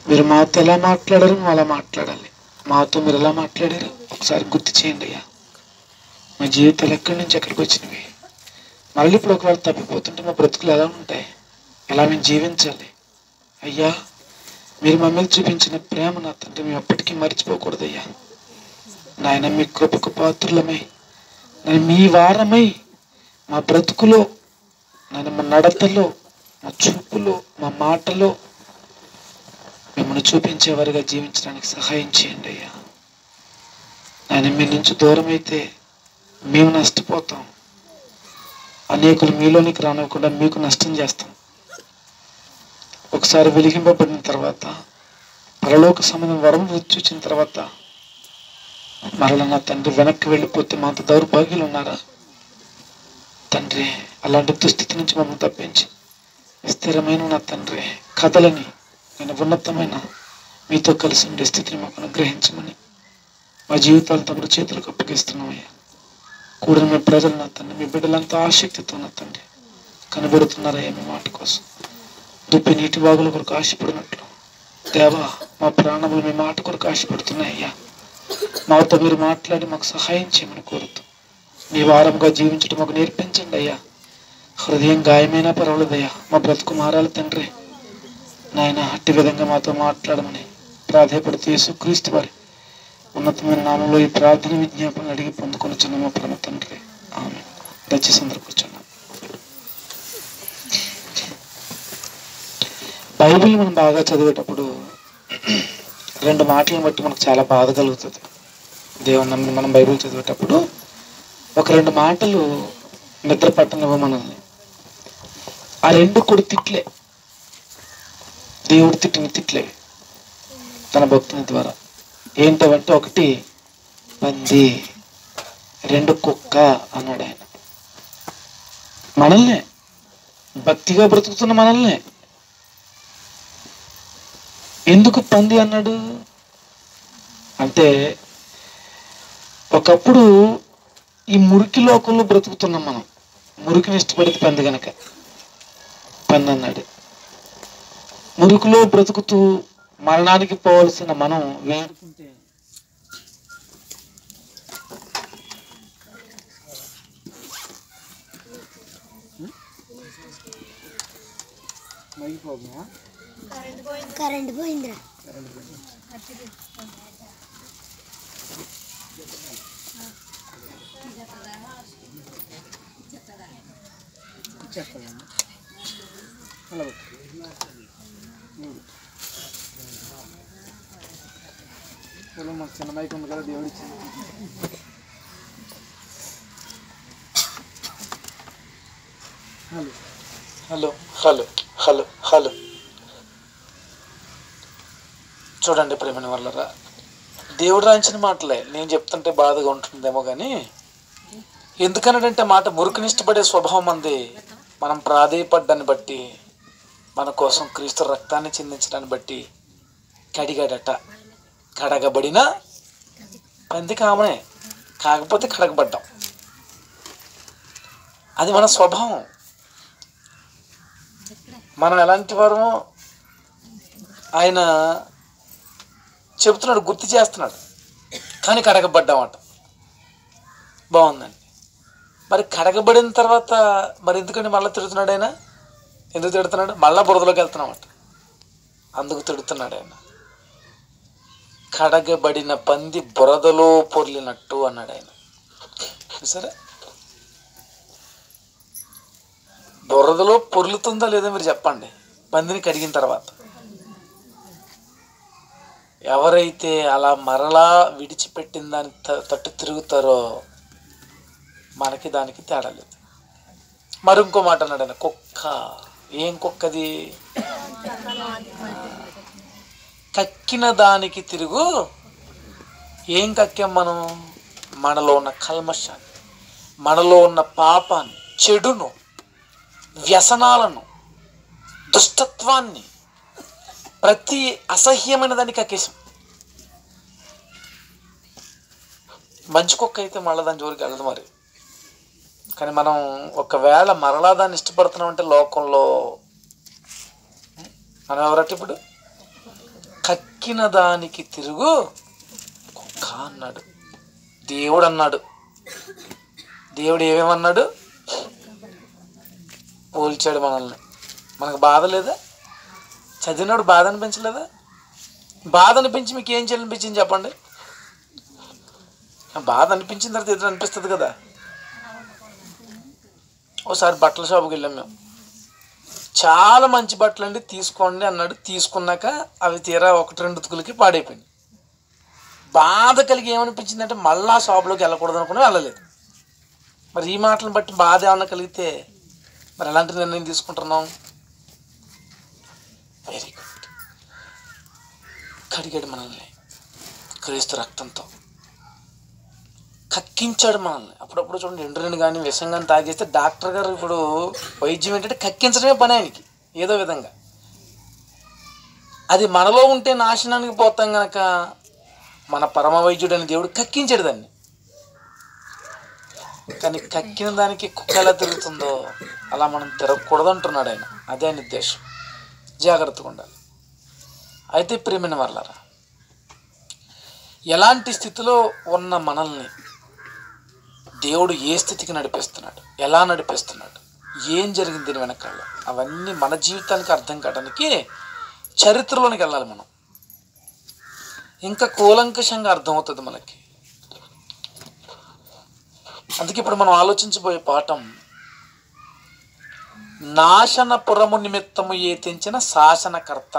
మీరు మాతో ఎలా మాట్లాడారు మేము అలా మాట్లాడాలి మాతో మీరు ఎలా మాట్లాడారు ఒకసారి గుర్తు చేయండి అయ్యా మా జీవితాలు ఎక్కడి నుంచి ఎక్కడికి వచ్చినవి మళ్ళీ ఇప్పుడు ఒకవేళ తప్పిపోతుంటే మా బ్రతుకులు ఎలా ఉంటాయి ఎలా మేము జీవించాలి అయ్యా మీరు మా మీద చూపించిన ప్రేమ నా తండ్రి మేము ఎప్పటికీ మర్చిపోకూడదు అయ్యా నాయన మీ కృపకు పాత్రులమై నేను మీ వారమై మా బ్రతుకులో నేను మా నడతలో మా చూపులో మా మాటలో మిమ్మల్ని చూపించేవారిగా జీవించడానికి సహాయం చేయండి అయ్యా ఆయన మీ నుంచి దూరం అయితే మేము నష్టపోతాం అనేకులు మీలోనికి రానివ్వకుండా మీకు నష్టం చేస్తాం ఒకసారి వెలిగింపబడిన తర్వాత పరలోక సంబంధం వరం చూచిన తర్వాత మరల నా తండ్రి వెనక్కి వెళ్ళిపోతే మా అంత దౌర్భాగ్యులు ఉన్నారా తండ్రి అలాంటి దుస్థితి నుంచి మమ్మల్ని తప్పించి స్థిరమైన నా తండ్రి కథలని నేను ఉన్నతమైన మీతో కలిసి ఉండే స్థితిని మాకు అనుగ్రహించమని మా జీవితాలు తమరు చేతులకు అప్పగిస్తున్నామయ్యా కూడిన మీ ప్రజలు నా తండ్రి మీ బిడ్డలంతా ఆసక్తితో నా తండ్రి కనబడుతున్నారయ్యా మీ మాట కోసం దుప్పి నీటి బాగుల కొరకు ఆశపడినట్లు దేవా మా ప్రాణములు మీ మాట కొరకు ఆశపడుతున్నాయ్యా మాతో మీరు మాట్లాడి మాకు సహాయం చేయమని కోరుతూ మీ వారంగా జీవించడం మాకు నేర్పించండి అయ్యా హృదయం గాయమైనా పర్వాలేదయ్యా మా బ్రతుకు మారాలి తండ్రి నాయన అట్టి విధంగా మాతో మాట్లాడమని ప్రాధాయపడుతూ యేసుక్రీస్తు వారి ఉన్నతమైన నామంలో ఈ ప్రార్థన విజ్ఞాపన అడిగి పొందుకొని చిన్న మా పరమ తండ్రి ఆమె దయచేసి అందరూ కూర్చున్నాం బైబిల్ మనం బాగా చదివేటప్పుడు రెండు మాటలను బట్టి మనకు చాలా బాధ కలుగుతుంది దేవుని నమ్మి మనం బైబిల్ చదివేటప్పుడు ఒక రెండు మాటలు నిద్ర పట్టనివ్వ మనల్ని ఆ రెండు కూడా తిట్లే దేవుడు తిట్టిన తిట్లే తన భక్తుని ద్వారా ఏంటవంటే ఒకటి పంది రెండు కుక్క అన్నాడు ఆయన మనల్నే భక్తిగా బ్రతుకుతున్న మనల్నే ఎందుకు పంది అన్నాడు అంటే ఒకప్పుడు ఈ మురికి లోకంలో బ్రతుకుతున్నాం మనం మురికిని ఇష్టపడితే పంది గనక పంది అన్నాడు మురికిలో బ్రతుకుతూ మరణానికి పోవలసిన మనం వేడుకుంటే కరెంట్ పోయిందిరా మాకు చిన్న మైక్ ఉంది కదా దేవుడు ఇచ్చింది hello hello hello hello hello చూడండి ప్రేమని వాళ్ళరా దేవుడు రాయించిన మాటలే నేను చెప్తుంటే బాధగా ఉంటుందేమో కానీ ఎందుకన్నాడంటే మాట మురికిని ఇష్టపడే స్వభావం అంది మనం ప్రాధేయపడ్డాన్ని బట్టి మన కోసం క్రీస్తు రక్తాన్ని చిందించడాన్ని బట్టి కడిగాడట కడగబడిన పంది కామనే కాకపోతే కడగబడ్డాం అది మన స్వభావం మనం ఎలాంటి వారమో ఆయన చెబుతున్నాడు గుర్తు చేస్తున్నాడు కానీ కడగబడ్డామట బాగుందండి మరి కడగబడిన తర్వాత మరి ఎందుకండి మళ్ళీ తిడుతున్నాడు ఆయన ఎందుకు తిడుతున్నాడు మళ్ళా బురదలోకి వెళ్తున్నామట అందుకు తిడుతున్నాడు ఆయన కడగబడిన పంది బురదలో పొర్లినట్టు అన్నాడు ఆయన సరే బురదలో పొర్లుతుందా లేదా మీరు చెప్పండి పందిని కడిగిన తర్వాత ఎవరైతే అలా మరలా విడిచిపెట్టిన దాని త- తట్టు తిరుగుతారో మనకి దానికి తేడా లేదు మరి ఇంకో మాట అన్నాడు ఆయన కుక్క ఏం కుక్కది కక్కిన దానికి తిరుగు ఏం కక్కాం మనం మనలో ఉన్న కల్మషాన్ని మనలో ఉన్న పాపాన్ని చెడును వ్యసనాలను దుష్టత్వాన్ని ప్రతి అసహ్యమైన దాన్ని కక్కేసాం మంచి కుక్క అయితే మళ్ళీ దాని జోలికి వెళ్ళదు మరి కానీ మనం ఒకవేళ మరలా దాన్ని ఇష్టపడుతున్నాం అంటే లోకంలో మనం ఎవరట్టు ఇప్పుడు కక్కిన దానికి తిరుగు కుక్క అన్నాడు దేవుడు అన్నాడు దేవుడు ఏమేమన్నాడు పోల్చాడు మనల్ని మనకు బాధ లేదా చదివినప్పుడు బాధ అనిపించలేదా బాధ అనిపించి మీకు ఏం చేయాలనిపించింది చెప్పండి బాధ అనిపించిన తర్వాత ఎదురు అనిపిస్తుంది కదా ఓసారి బట్టల షాపుకి వెళ్ళాం మేము చాలా మంచి బట్టలు అండి తీసుకోండి అన్నాడు తీసుకున్నాక అవి తీరా ఒకటి రెండు ఉతుకులకి పాడైపోయింది బాధ కలిగి ఏమనిపించింది అంటే మళ్ళా షాపులోకి వెళ్ళకూడదు అనుకుని వెళ్ళలేదు మరి ఈ మాటలను బట్టి బాధ ఏమన్నా కలిగితే మరి ఎలాంటి నిర్ణయం తీసుకుంటున్నాం వెరీ గుడ్ కడిగాడు మనల్ని క్రీస్తు రక్తంతో కక్కించాడు మనల్ని అప్పుడప్పుడు చూడండి ఎండ్రని కానీ విషం కానీ తాగేస్తే డాక్టర్ గారు ఇప్పుడు వైద్యం ఏంటంటే కక్కించడమే పని ఆయనకి ఏదో విధంగా అది మనలో ఉంటే నాశనానికి పోతాం గనక మన పరమ వైద్యుడు అని దేవుడు కక్కించాడు దాన్ని కానీ కక్కిన దానికి కుక్క ఎలా తిరుగుతుందో అలా మనం తిరగకూడదు అంటున్నాడు ఆయన అదే ఆయన ఉద్దేశం జాగ్రత్తగా ఉండాలి అయితే ప్రేమిన వాళ్ళరా ఎలాంటి స్థితిలో ఉన్న మనల్ని దేవుడు ఏ స్థితికి నడిపిస్తున్నాడు ఎలా నడిపిస్తున్నాడు ఏం జరిగింది దీని వెనకాల అవన్నీ మన జీవితానికి అర్థం కావడానికి చరిత్రలోనికి వెళ్ళాలి మనం ఇంకా కూలంకషంగా అర్థమవుతుంది మనకి అందుకే ఇప్పుడు మనం ఆలోచించబోయే పాఠం నాశనపురము నిమిత్తము ఏ తెంచిన శాసనకర్త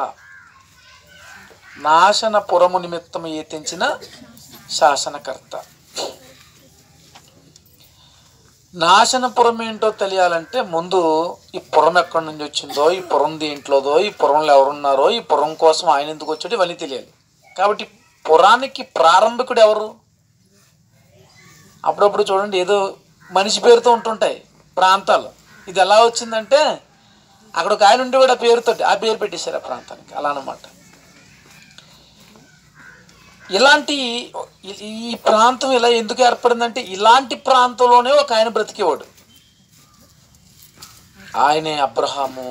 నాశనపురము నిమిత్తము ఏ తెంచిన శాసనకర్త నాశనపురం ఏంటో తెలియాలంటే ముందు ఈ పురం ఎక్కడి నుంచి వచ్చిందో ఈ పురం దేంట్లోదో ఈ పురంలో ఎవరున్నారో ఈ పురం కోసం ఆయన ఎందుకు వచ్చాడో ఇవన్నీ తెలియాలి కాబట్టి పురానికి ప్రారంభికుడు ఎవరు అప్పుడప్పుడు చూడండి ఏదో మనిషి పేరుతో ఉంటుంటాయి ప్రాంతాలు ఇది ఎలా వచ్చిందంటే అక్కడ ఒక ఆయన ఉండేవాడు ఆ పేరుతోటి ఆ పేరు పెట్టేశారు ఆ ప్రాంతానికి అలా అనమాట ఇలాంటి ఈ- ఈ ప్రాంతం ఇలా ఎందుకు ఏర్పడిందంటే ఇలాంటి ప్రాంతంలోనే ఒక ఆయన బ్రతికేవాడు ఆయనే అబ్రహాము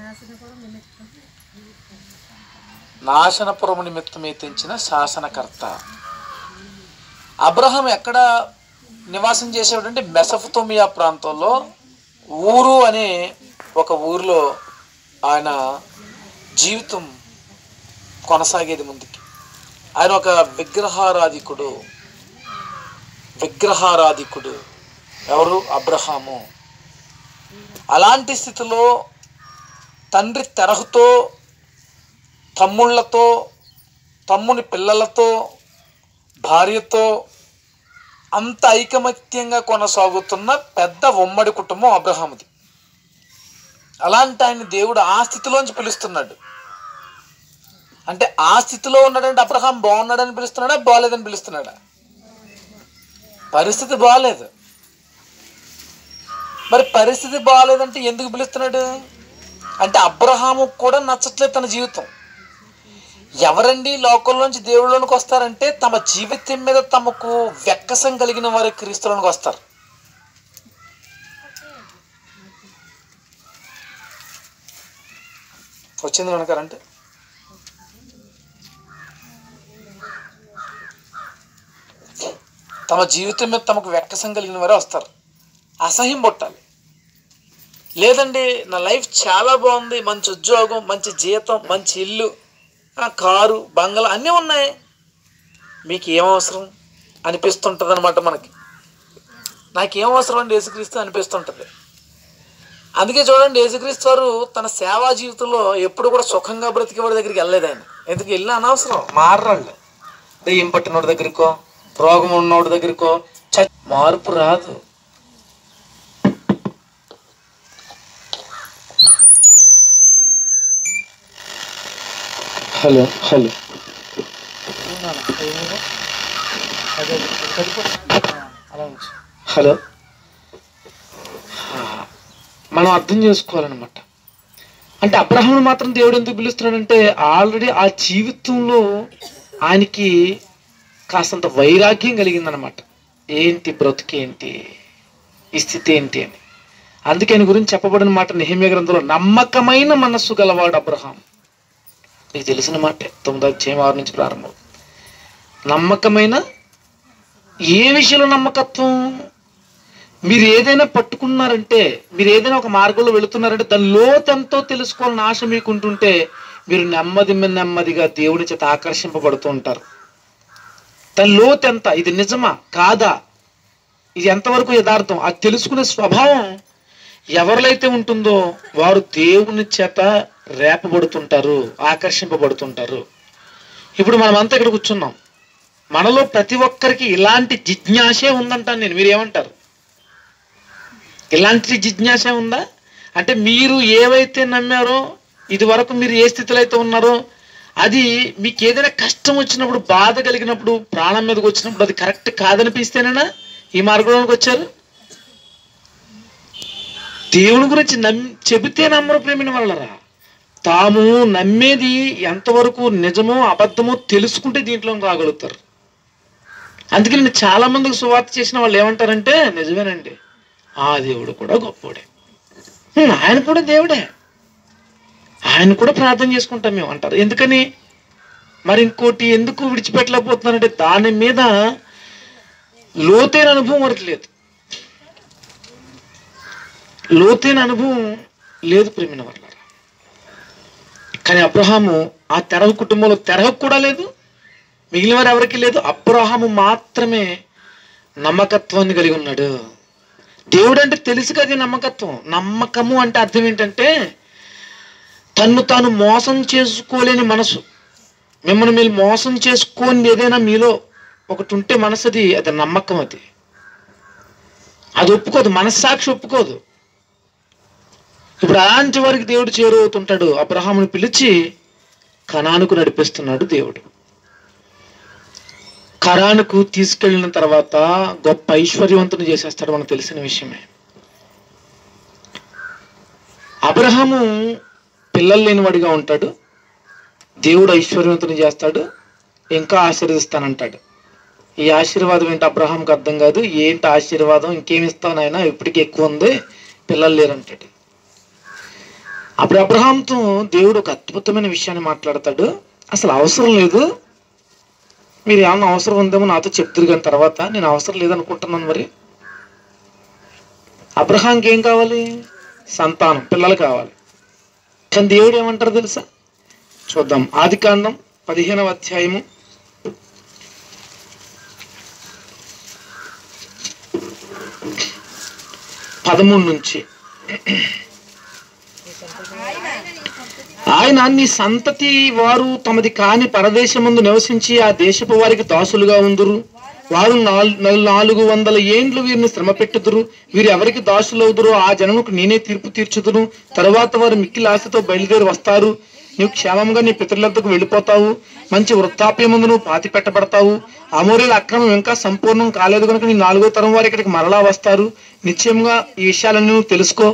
నాశనపురము నిమిత్తమే తెంచిన శాసనకర్త అబ్రహాం ఎక్కడ నివాసం చేసేవాడంటే మెసఫతోమియా ప్రాంతంలో ఊరు అనే ఒక ఊరిలో ఆయన జీవితం కొనసాగేది ముందుకి ఆయన ఒక విగ్రహారాధికుడు విగ్రహారాధికుడు ఎవరు అబ్రహాము అలాంటి స్థితిలో తండ్రి తెరహుతో తమ్ముళ్ళతో తమ్ముని పిల్లలతో భార్యతో అంత ఐకమత్యంగా కొనసాగుతున్న పెద్ద ఉమ్మడి కుటుంబం అబ్రహాముది అలాంటి ఆయన దేవుడు ఆ స్థితిలోంచి పిలుస్తున్నాడు అంటే ఆ స్థితిలో ఉన్నాడంటే అబ్రహాం బాగున్నాడని పిలుస్తున్నాడా బాగాలేదని పిలుస్తున్నాడా పరిస్థితి బాగాలేదు మరి పరిస్థితి బాగాలేదంటే ఎందుకు పిలుస్తున్నాడు అంటే అబ్రహాము కూడా నచ్చట్లేదు తన జీవితం ఎవరండి లోకంలోంచి దేవుళ్ళలోనికి వస్తారంటే తమ జీవితం మీద తమకు వెక్కసం కలిగిన వారి క్రీస్తులోనికి వస్తారు వచ్చింది మన కరెంట్ తమ జీవితం మీద తమకు వెక్కసం కలిగిన వారే వస్తారు అసహ్యం పుట్టాలి లేదండి నా లైఫ్ చాలా బాగుంది మంచి ఉద్యోగం మంచి జీతం మంచి ఇల్లు ఆ కారు బంగళా అన్నీ ఉన్నాయి మీకు ఏం అవసరం అనిపిస్తుంటుంది అనమాట మనకి నాకేం అవసరం అండి యేసుక్రీస్తు అనిపిస్తుంటుంది అందుకే చూడండి యేసుక్రీస్తు వారు తన సేవా జీవితంలో ఎప్పుడు కూడా సుఖంగా బ్రతికేవాడి దగ్గరికి వెళ్ళలేదు ఆయన ఎందుకు వెళ్ళినా అనవసరం మారరాళ్ళు దెయ్యం పట్టినోడి దగ్గరికో రోగం ఉన్నోడి దగ్గరికో చ మార్పు రాదు హలో హలో హలో మనం అర్థం చేసుకోవాలన్నమాట అంటే అబ్రహామును మాత్రం దేవుడు ఎందుకు పిలుస్తున్నాడంటే ఆల్రెడీ ఆ జీవితంలో ఆయనకి కాస్తంత వైరాగ్యం కలిగిందనమాట ఏంటి బ్రతుకేంటి ఈ స్థితి ఏంటి అని అందుకే ఆయన గురించి చెప్పబడిన మాట నిహమ్య గ్రంథంలో నమ్మకమైన మనస్సు గలవాడు అబ్రహాం మీకు తెలిసిన మాటే తొమ్మిదో అధ్యాయం ఆరు నుంచి ప్రారంభం నమ్మకమైన ఏ విషయంలో నమ్మకత్వం మీరు ఏదైనా పట్టుకున్నారంటే మీరు ఏదైనా ఒక మార్గంలో వెళుతున్నారంటే దాని లోతెంతో తెలుసుకోవాలని ఆశ మీకు ఉంటుంటే మీరు నెమ్మది మీద నెమ్మదిగా దేవుడి చేత ఆకర్షింపబడుతూ ఉంటారు దాని లోతెంత ఇది నిజమా కాదా ఇది ఎంతవరకు యథార్థం అది తెలుసుకునే స్వభావం ఎవరిలో అయితే ఉంటుందో వారు దేవుని చేత రేపబడుతుంటారు ఆకర్షింపబడుతుంటారు ఇప్పుడు మనమంతా ఇక్కడ కూర్చున్నాం మనలో ప్రతి ఒక్కరికి ఇలాంటి జిజ్ఞాసే ఉందంటాను నేను మీరు ఏమంటారు ఇలాంటి జిజ్ఞాసే ఉందా అంటే మీరు ఏవైతే నమ్మారో ఇది వరకు మీరు ఏ స్థితిలో అయితే ఉన్నారో అది మీకు ఏదైనా కష్టం వచ్చినప్పుడు బాధ కలిగినప్పుడు ప్రాణం మీదకి వచ్చినప్పుడు అది కరెక్ట్ కాదనిపిస్తేనేనా ఈ మార్గంలోకి వచ్చారు దేవుని గురించి నమ్ చెబితే నమ్మరు ప్రేమిన వాళ్ళరా తాము నమ్మేది ఎంతవరకు నిజమో అబద్ధమో తెలుసుకుంటే దీంట్లో రాగలుగుతారు అందుకే నేను చాలా మందికి సువార్త చేసిన వాళ్ళు ఏమంటారంటే నిజమేనండి ఆ దేవుడు కూడా గొప్పోడే "హ్మ్, ఆయన కూడా దేవుడే ఆయన కూడా ప్రార్థన చేసుకుంటాం మేము అంటారు ఎందుకని మరి ఇంకోటి ఎందుకు విడిచిపెట్టలేకపోతున్నారంటే దాని మీద లోతైన అనుభవం వారికి లేదు లోతైన అనుభవం లేదు ప్రేమిన వాళ్ళ కానీ అబ్రహాము ఆ తెరహు కుటుంబంలో తెరహకు కూడా లేదు మిగిలిన వారు ఎవరికి లేదు అబ్రహాము మాత్రమే నమ్మకత్వాన్ని కలిగి ఉన్నాడు దేవుడు అంటే తెలుసు కదా ఈ నమ్మకత్వం నమ్మకము అంటే అర్థం ఏంటంటే తన్ను తాను మోసం చేసుకోలేని మనసు మిమ్మల్ని మీరు మోసం చేసుకోని ఏదైనా మీలో ఒకటి ఉంటే మనసుది అది నమ్మకం అది అది ఒప్పుకోదు మనస్సాక్షి ఒప్పుకోదు ఇప్పుడు అలాంటి వారికి దేవుడు చేరువవుతుంటాడు అబ్రహాముని పిలిచి కణానుకు నడిపిస్తున్నాడు దేవుడు కరానుకు తీసుకెళ్ళిన తర్వాత గొప్ప ఐశ్వర్యవంతుని చేసేస్తాడు మనకు తెలిసిన విషయమే అబ్రహాము పిల్లలు లేనివాడిగా ఉంటాడు దేవుడు ఐశ్వర్యవంతుని చేస్తాడు ఇంకా ఆశీర్వదిస్తానంటాడు ఈ ఆశీర్వాదం ఏంటి అబ్రహాంకి అర్థం కాదు ఏంటి ఆశీర్వాదం ఇంకేమి ఇస్తావు నాయన ఇప్పటికీ ఎక్కువ ఉంది పిల్లలు లేరంటాడు అప్పుడు అబ్రహాంతో దేవుడు ఒక అద్భుతమైన విషయాన్ని మాట్లాడతాడు అసలు అవసరం లేదు మీరు ఏమన్నా అవసరం ఉందేమో నాతో చెప్తురు కానీ తర్వాత నేను అవసరం లేదనుకుంటున్నాను మరి అబ్రహాంకి ఏం కావాలి సంతానం పిల్లలు కావాలి కానీ దేవుడు ఏమంటారు తెలుసా చూద్దాం ఆది కాండం పదిహేనవ అధ్యాయము పదమూడు నుంచి ఆయన నీ సంతతి వారు తమది కాని పరదేశమందు నివసించి ఆ దేశపు వారికి దాసులుగా ఉందురు వారు నాల్- నల్- నాలుగు వందల ఏండ్లు వీరిని శ్రమ పెట్టుదురు వీరు ఎవరికి దాసులవుదురో ఆ జనముకు నేనే తీర్పు తీర్చుదును తరువాత వారు మిక్కిలి ఆశతో బయలుదేరి వస్తారు నీవు క్షేమంగా నీ పితరులంతకు వెళ్ళిపోతావు మంచి వృత్తాప్యమందు నువ్వు పాతి పెట్టబడతావు అమూర్యుల అక్రమం ఇంకా సంపూర్ణం కాలేదు కనుక నీ నాలుగో తరం వారు ఇక్కడికి మరలా వస్తారు నిశ్చయంగా ఈ విషయాలన్నీ నువ్వు తెలుసుకో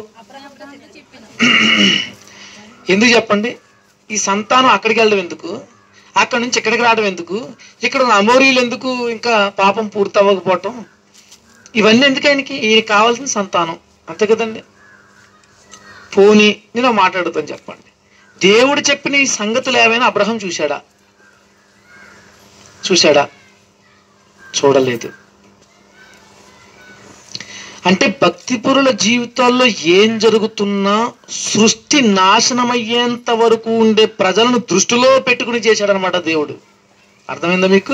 ఎందుకు చెప్పండి ఈ సంతానం అక్కడికి వెళ్ళడం ఎందుకు అక్కడ నుంచి ఇక్కడికి రావడం ఎందుకు ఇక్కడ ఉన్న అమోరీలు ఎందుకు ఇంకా పాపం పూర్తి అవ్వకపోవటం ఇవన్నీ ఎందుకు ఆయనకి ఈయన కావాల్సిన సంతానం అంతే కదండి పోనీ నేను మాట్లాడుతాను చెప్పండి దేవుడు చెప్పిన ఈ సంగతులు ఏమైనా అబ్రహం చూశాడా చూశాడా చూడలేదు అంటే భక్తిపరుల జీవితాల్లో ఏం జరుగుతున్నా సృష్టి నాశనమయ్యేంత వరకు ఉండే ప్రజలను దృష్టిలో పెట్టుకుని చేశాడనమాట దేవుడు అర్థమైందా మీకు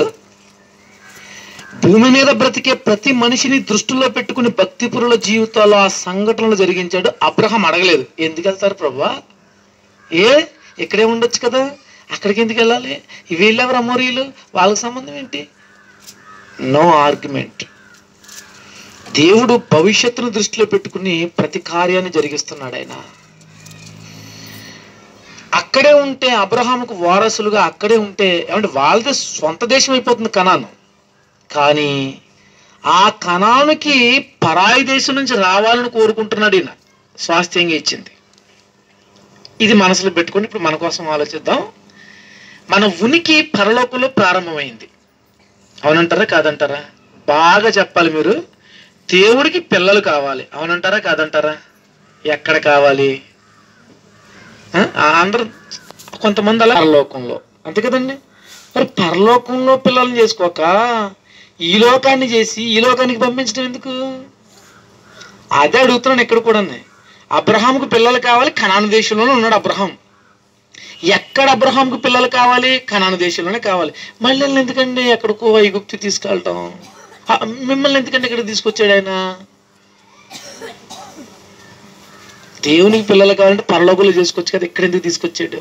భూమి మీద బ్రతికే ప్రతి మనిషిని దృష్టిలో పెట్టుకుని భక్తిపరుల జీవితాల్లో ఆ సంఘటనలు జరిగించాడు అబ్రహం అడగలేదు ఎందుకు వెళ్తారు ప్రభా ఏ ఇక్కడే ఉండొచ్చు కదా అక్కడికి ఎందుకు వెళ్ళాలి వీళ్ళెవరు అమోరీలు వాళ్ళకి సంబంధం ఏంటి నో ఆర్గ్యుమెంట్ దేవుడు భవిష్యత్తును దృష్టిలో పెట్టుకుని ప్రతి కార్యాన్ని జరిగిస్తున్నాడు ఆయన అక్కడే ఉంటే అబ్రహాముకు వారసులుగా అక్కడే ఉంటే ఏమంటే వాళ్ళది సొంత దేశం అయిపోతుంది కనాను కానీ ఆ కణానికి పరాయి దేశం నుంచి రావాలని కోరుకుంటున్నాడు ఈయన స్వాస్థ్యంగా ఇచ్చింది ఇది మనసులో పెట్టుకొని ఇప్పుడు మన కోసం ఆలోచిద్దాం మన ఉనికి పరలోకంలో ప్రారంభమైంది అవునంటారా కాదంటారా బాగా చెప్పాలి మీరు దేవుడికి పిల్లలు కావాలి అవునంటారా కాదంటారా ఎక్కడ కావాలి ఆ? ఆ అందరూ కొంతమంది అలా పరలోకంలో అంతే కదండి మరి పరలోకంలో పిల్లల్ని చేసుకోక ఈ లోకాన్ని చేసి ఈ లోకానికి పంపించడం ఎందుకు అదే అడుగుతున్నాను ఇక్కడ కూడా అబ్రహాంకు పిల్లలు కావాలి కనాను దేశంలోనే ఉన్నాడు అబ్రహాం ఎక్కడ అబ్రహాంకు పిల్లలు కావాలి కనాను దేశంలోనే కావాలి మళ్ళీ వీళ్ళని ఎందుకండి ఎక్కడికో వైగుప్తి తీసుకెళ్ళటం ఆ, మిమ్మల్ని ఎందుకండి ఇక్కడ తీసుకొచ్చాడు ఆయన దేవునికి పిల్లలు కావాలంటే పరలోకంలో చేసుకోవచ్చు కదా ఇక్కడ ఎందుకు తీసుకొచ్చాడు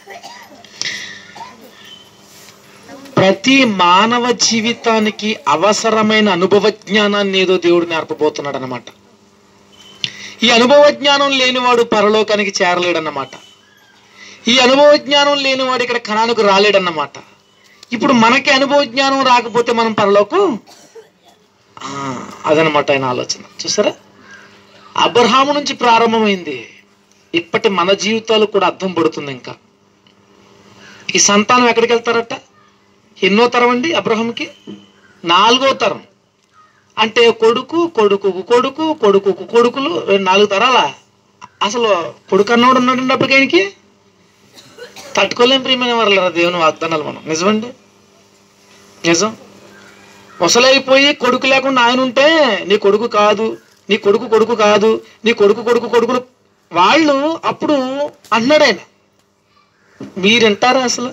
ప్రతి మానవ జీవితానికి అవసరమైన అనుభవ జ్ఞానాన్ని ఏదో దేవుడు నేర్పబోతున్నాడు అనమాట ఈ అనుభవ జ్ఞానం లేనివాడు పరలోకానికి చేరలేడన్నమాట ఈ అనుభవ జ్ఞానం లేనివాడు ఇక్కడ కణానికి రాలేడన్నమాట ఇప్పుడు మనకి అనుభవ జ్ఞానం రాకపోతే మనం పరలోకం ఆ, అదనమాట ఆయన ఆలోచన చూసారా అబ్రహాము నుంచి ప్రారంభమైంది ఇప్పటి మన జీవితాలు కూడా అర్థం పడుతుంది ఇంకా ఈ సంతానం ఎక్కడికి వెళ్తారట ఎన్నో తరం అండి అబ్రహాంకి నాలుగో తరం అంటే కొడుకు కొడుకు కొడుకు కొడుకు కొడుకులు రెండు నాలుగు తరాలా అసలు కొడుకు అన్నోడు ఉన్నాడండి అప్పటికి ఆయనకి తట్టుకోలేం ప్రియమైన వాళ్ళ దేవుని వాగ్దానాలు మనం నిజమండి నిజం ముసలైపోయి కొడుకు లేకుండా ఆయన ఉంటే నీ కొడుకు కాదు నీ కొడుకు కొడుకు కాదు నీ కొడుకు కొడుకు కొడుకులు వాళ్ళు అప్పుడు అన్నాడు ఆయన మీరింటారా అసలు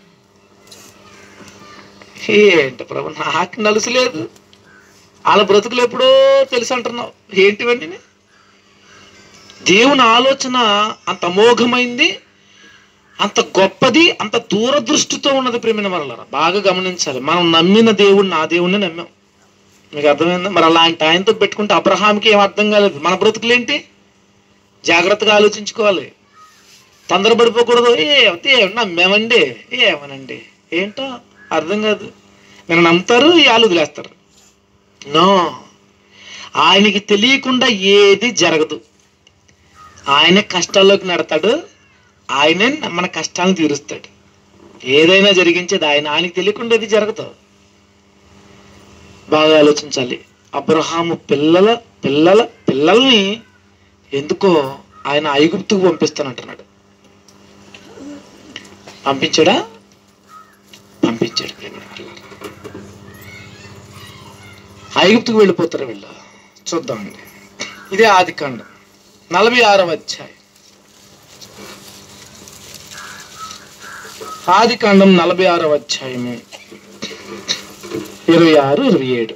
ఏంటి ప్రభు నాకు నలుసు లేదు వాళ్ళ బ్రతుకులు ఎప్పుడో తెలుసు అంటున్నావు ఏంటివన్నీ దేవుని ఆలోచన అంత అమోఘమైంది అంత గొప్పది అంత దూరదృష్టితో ఉన్నది ప్రేమిన వల్ల బాగా గమనించాలి మనం నమ్మిన దేవుడిని ఆ దేవుడిని నమ్మాం మీకు అర్థమైందా మరి అలాంటి ఆయనతో పెట్టుకుంటే అబ్రహాంకి ఏం అర్థం కాలేదు మన బ్రతుకులేంటి జాగ్రత్తగా ఆలోచించుకోవాలి తొందరపడిపోకూడదు ఏ అయితే నమ్మేమండి ఏమనండి ఏంటో అర్థం కాదు నేను నమ్ముతారు వాళ్ళు వదిలేస్తారు నో ఆయనకి తెలియకుండా ఏది జరగదు ఆయనే కష్టాల్లోకి నడతాడు ఆయనే మన కష్టాలను తీరుస్తాడు ఏదైనా జరిగించేది ఆయన ఆయనకి తెలియకుండా ఏది జరగదు బాగా ఆలోచించాలి అబ్రహాము పిల్లల పిల్లల పిల్లల్ని ఎందుకో ఆయన ఐగుప్తుకు పంపిస్తానంటున్నాడు పంపించాడా పంపించాడు ప్రేమ ఐగుప్తుకు వెళ్ళిపోతారు వీళ్ళు చూద్దామండి ఇదే ఆది కాండం నలభై ఆరవ అధ్యాయం ఆది కాండం నలభై ఆరవ అధ్యాయము ఇరవై ఆరు ఇరవై ఏడు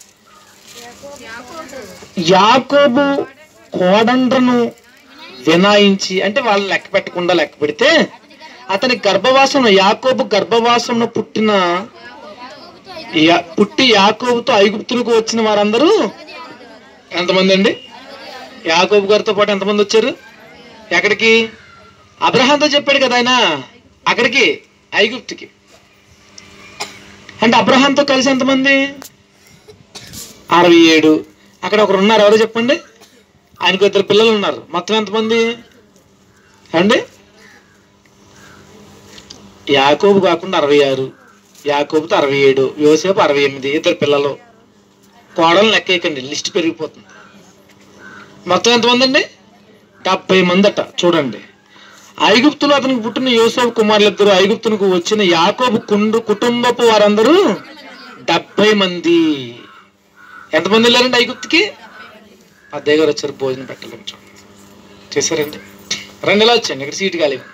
యాకోబు కోడండ్రను వినాయించి అంటే వాళ్ళు లెక్క పెట్టకుండా లెక్క పెడితే అతని గర్భవాసం యాకోబు గర్భవాసంలో పుట్టిన యా- పుట్టి యాకోబుతో ఐగుప్తులకు వచ్చిన వారందరూ ఎంతమంది అండి యాకోబు గారితో పాటు ఎంతమంది వచ్చారు ఎక్కడికి అబ్రహాంతో చెప్పాడు కదా ఆయన అక్కడికి ఐగుప్తుకి అంటే అబ్రహాంతో కలిసి ఎంతమంది అరవై ఏడు అక్కడ ఒకరు ఉన్నారు ఎవరో చెప్పండి ఆయనకు ఇద్దరు పిల్లలు ఉన్నారు మొత్తం ఎంతమంది అండి యాకోబు కాకుండా అరవై ఆరు యాకోబుతో అరవై ఏడు యోసేపు అరవై ఎనిమిది ఇద్దరు పిల్లలు కోడలు లెక్కేయకండి లిస్ట్ పెరిగిపోతుంది మొత్తం ఎంతమంది అండి డెబ్బై మంది అట చూడండి ఐగుప్తులో అతనికి పుట్టిన యోసేపు కుమారులు ఇద్దరు ఐగుప్తునికి వచ్చిన యాకోబు కుండు కుటుంబపు వారందరూ డెబ్బై మంది ఎంతమంది వెళ్ళారండి ఐగుప్తుకి అద్దయ్య గారు వచ్చారు భోజనం పెట్టలేము చూడండి చేశారండి రెండు ఇలా వచ్చాయండి ఇక్కడ సీటు ఖాళీ ఉంది.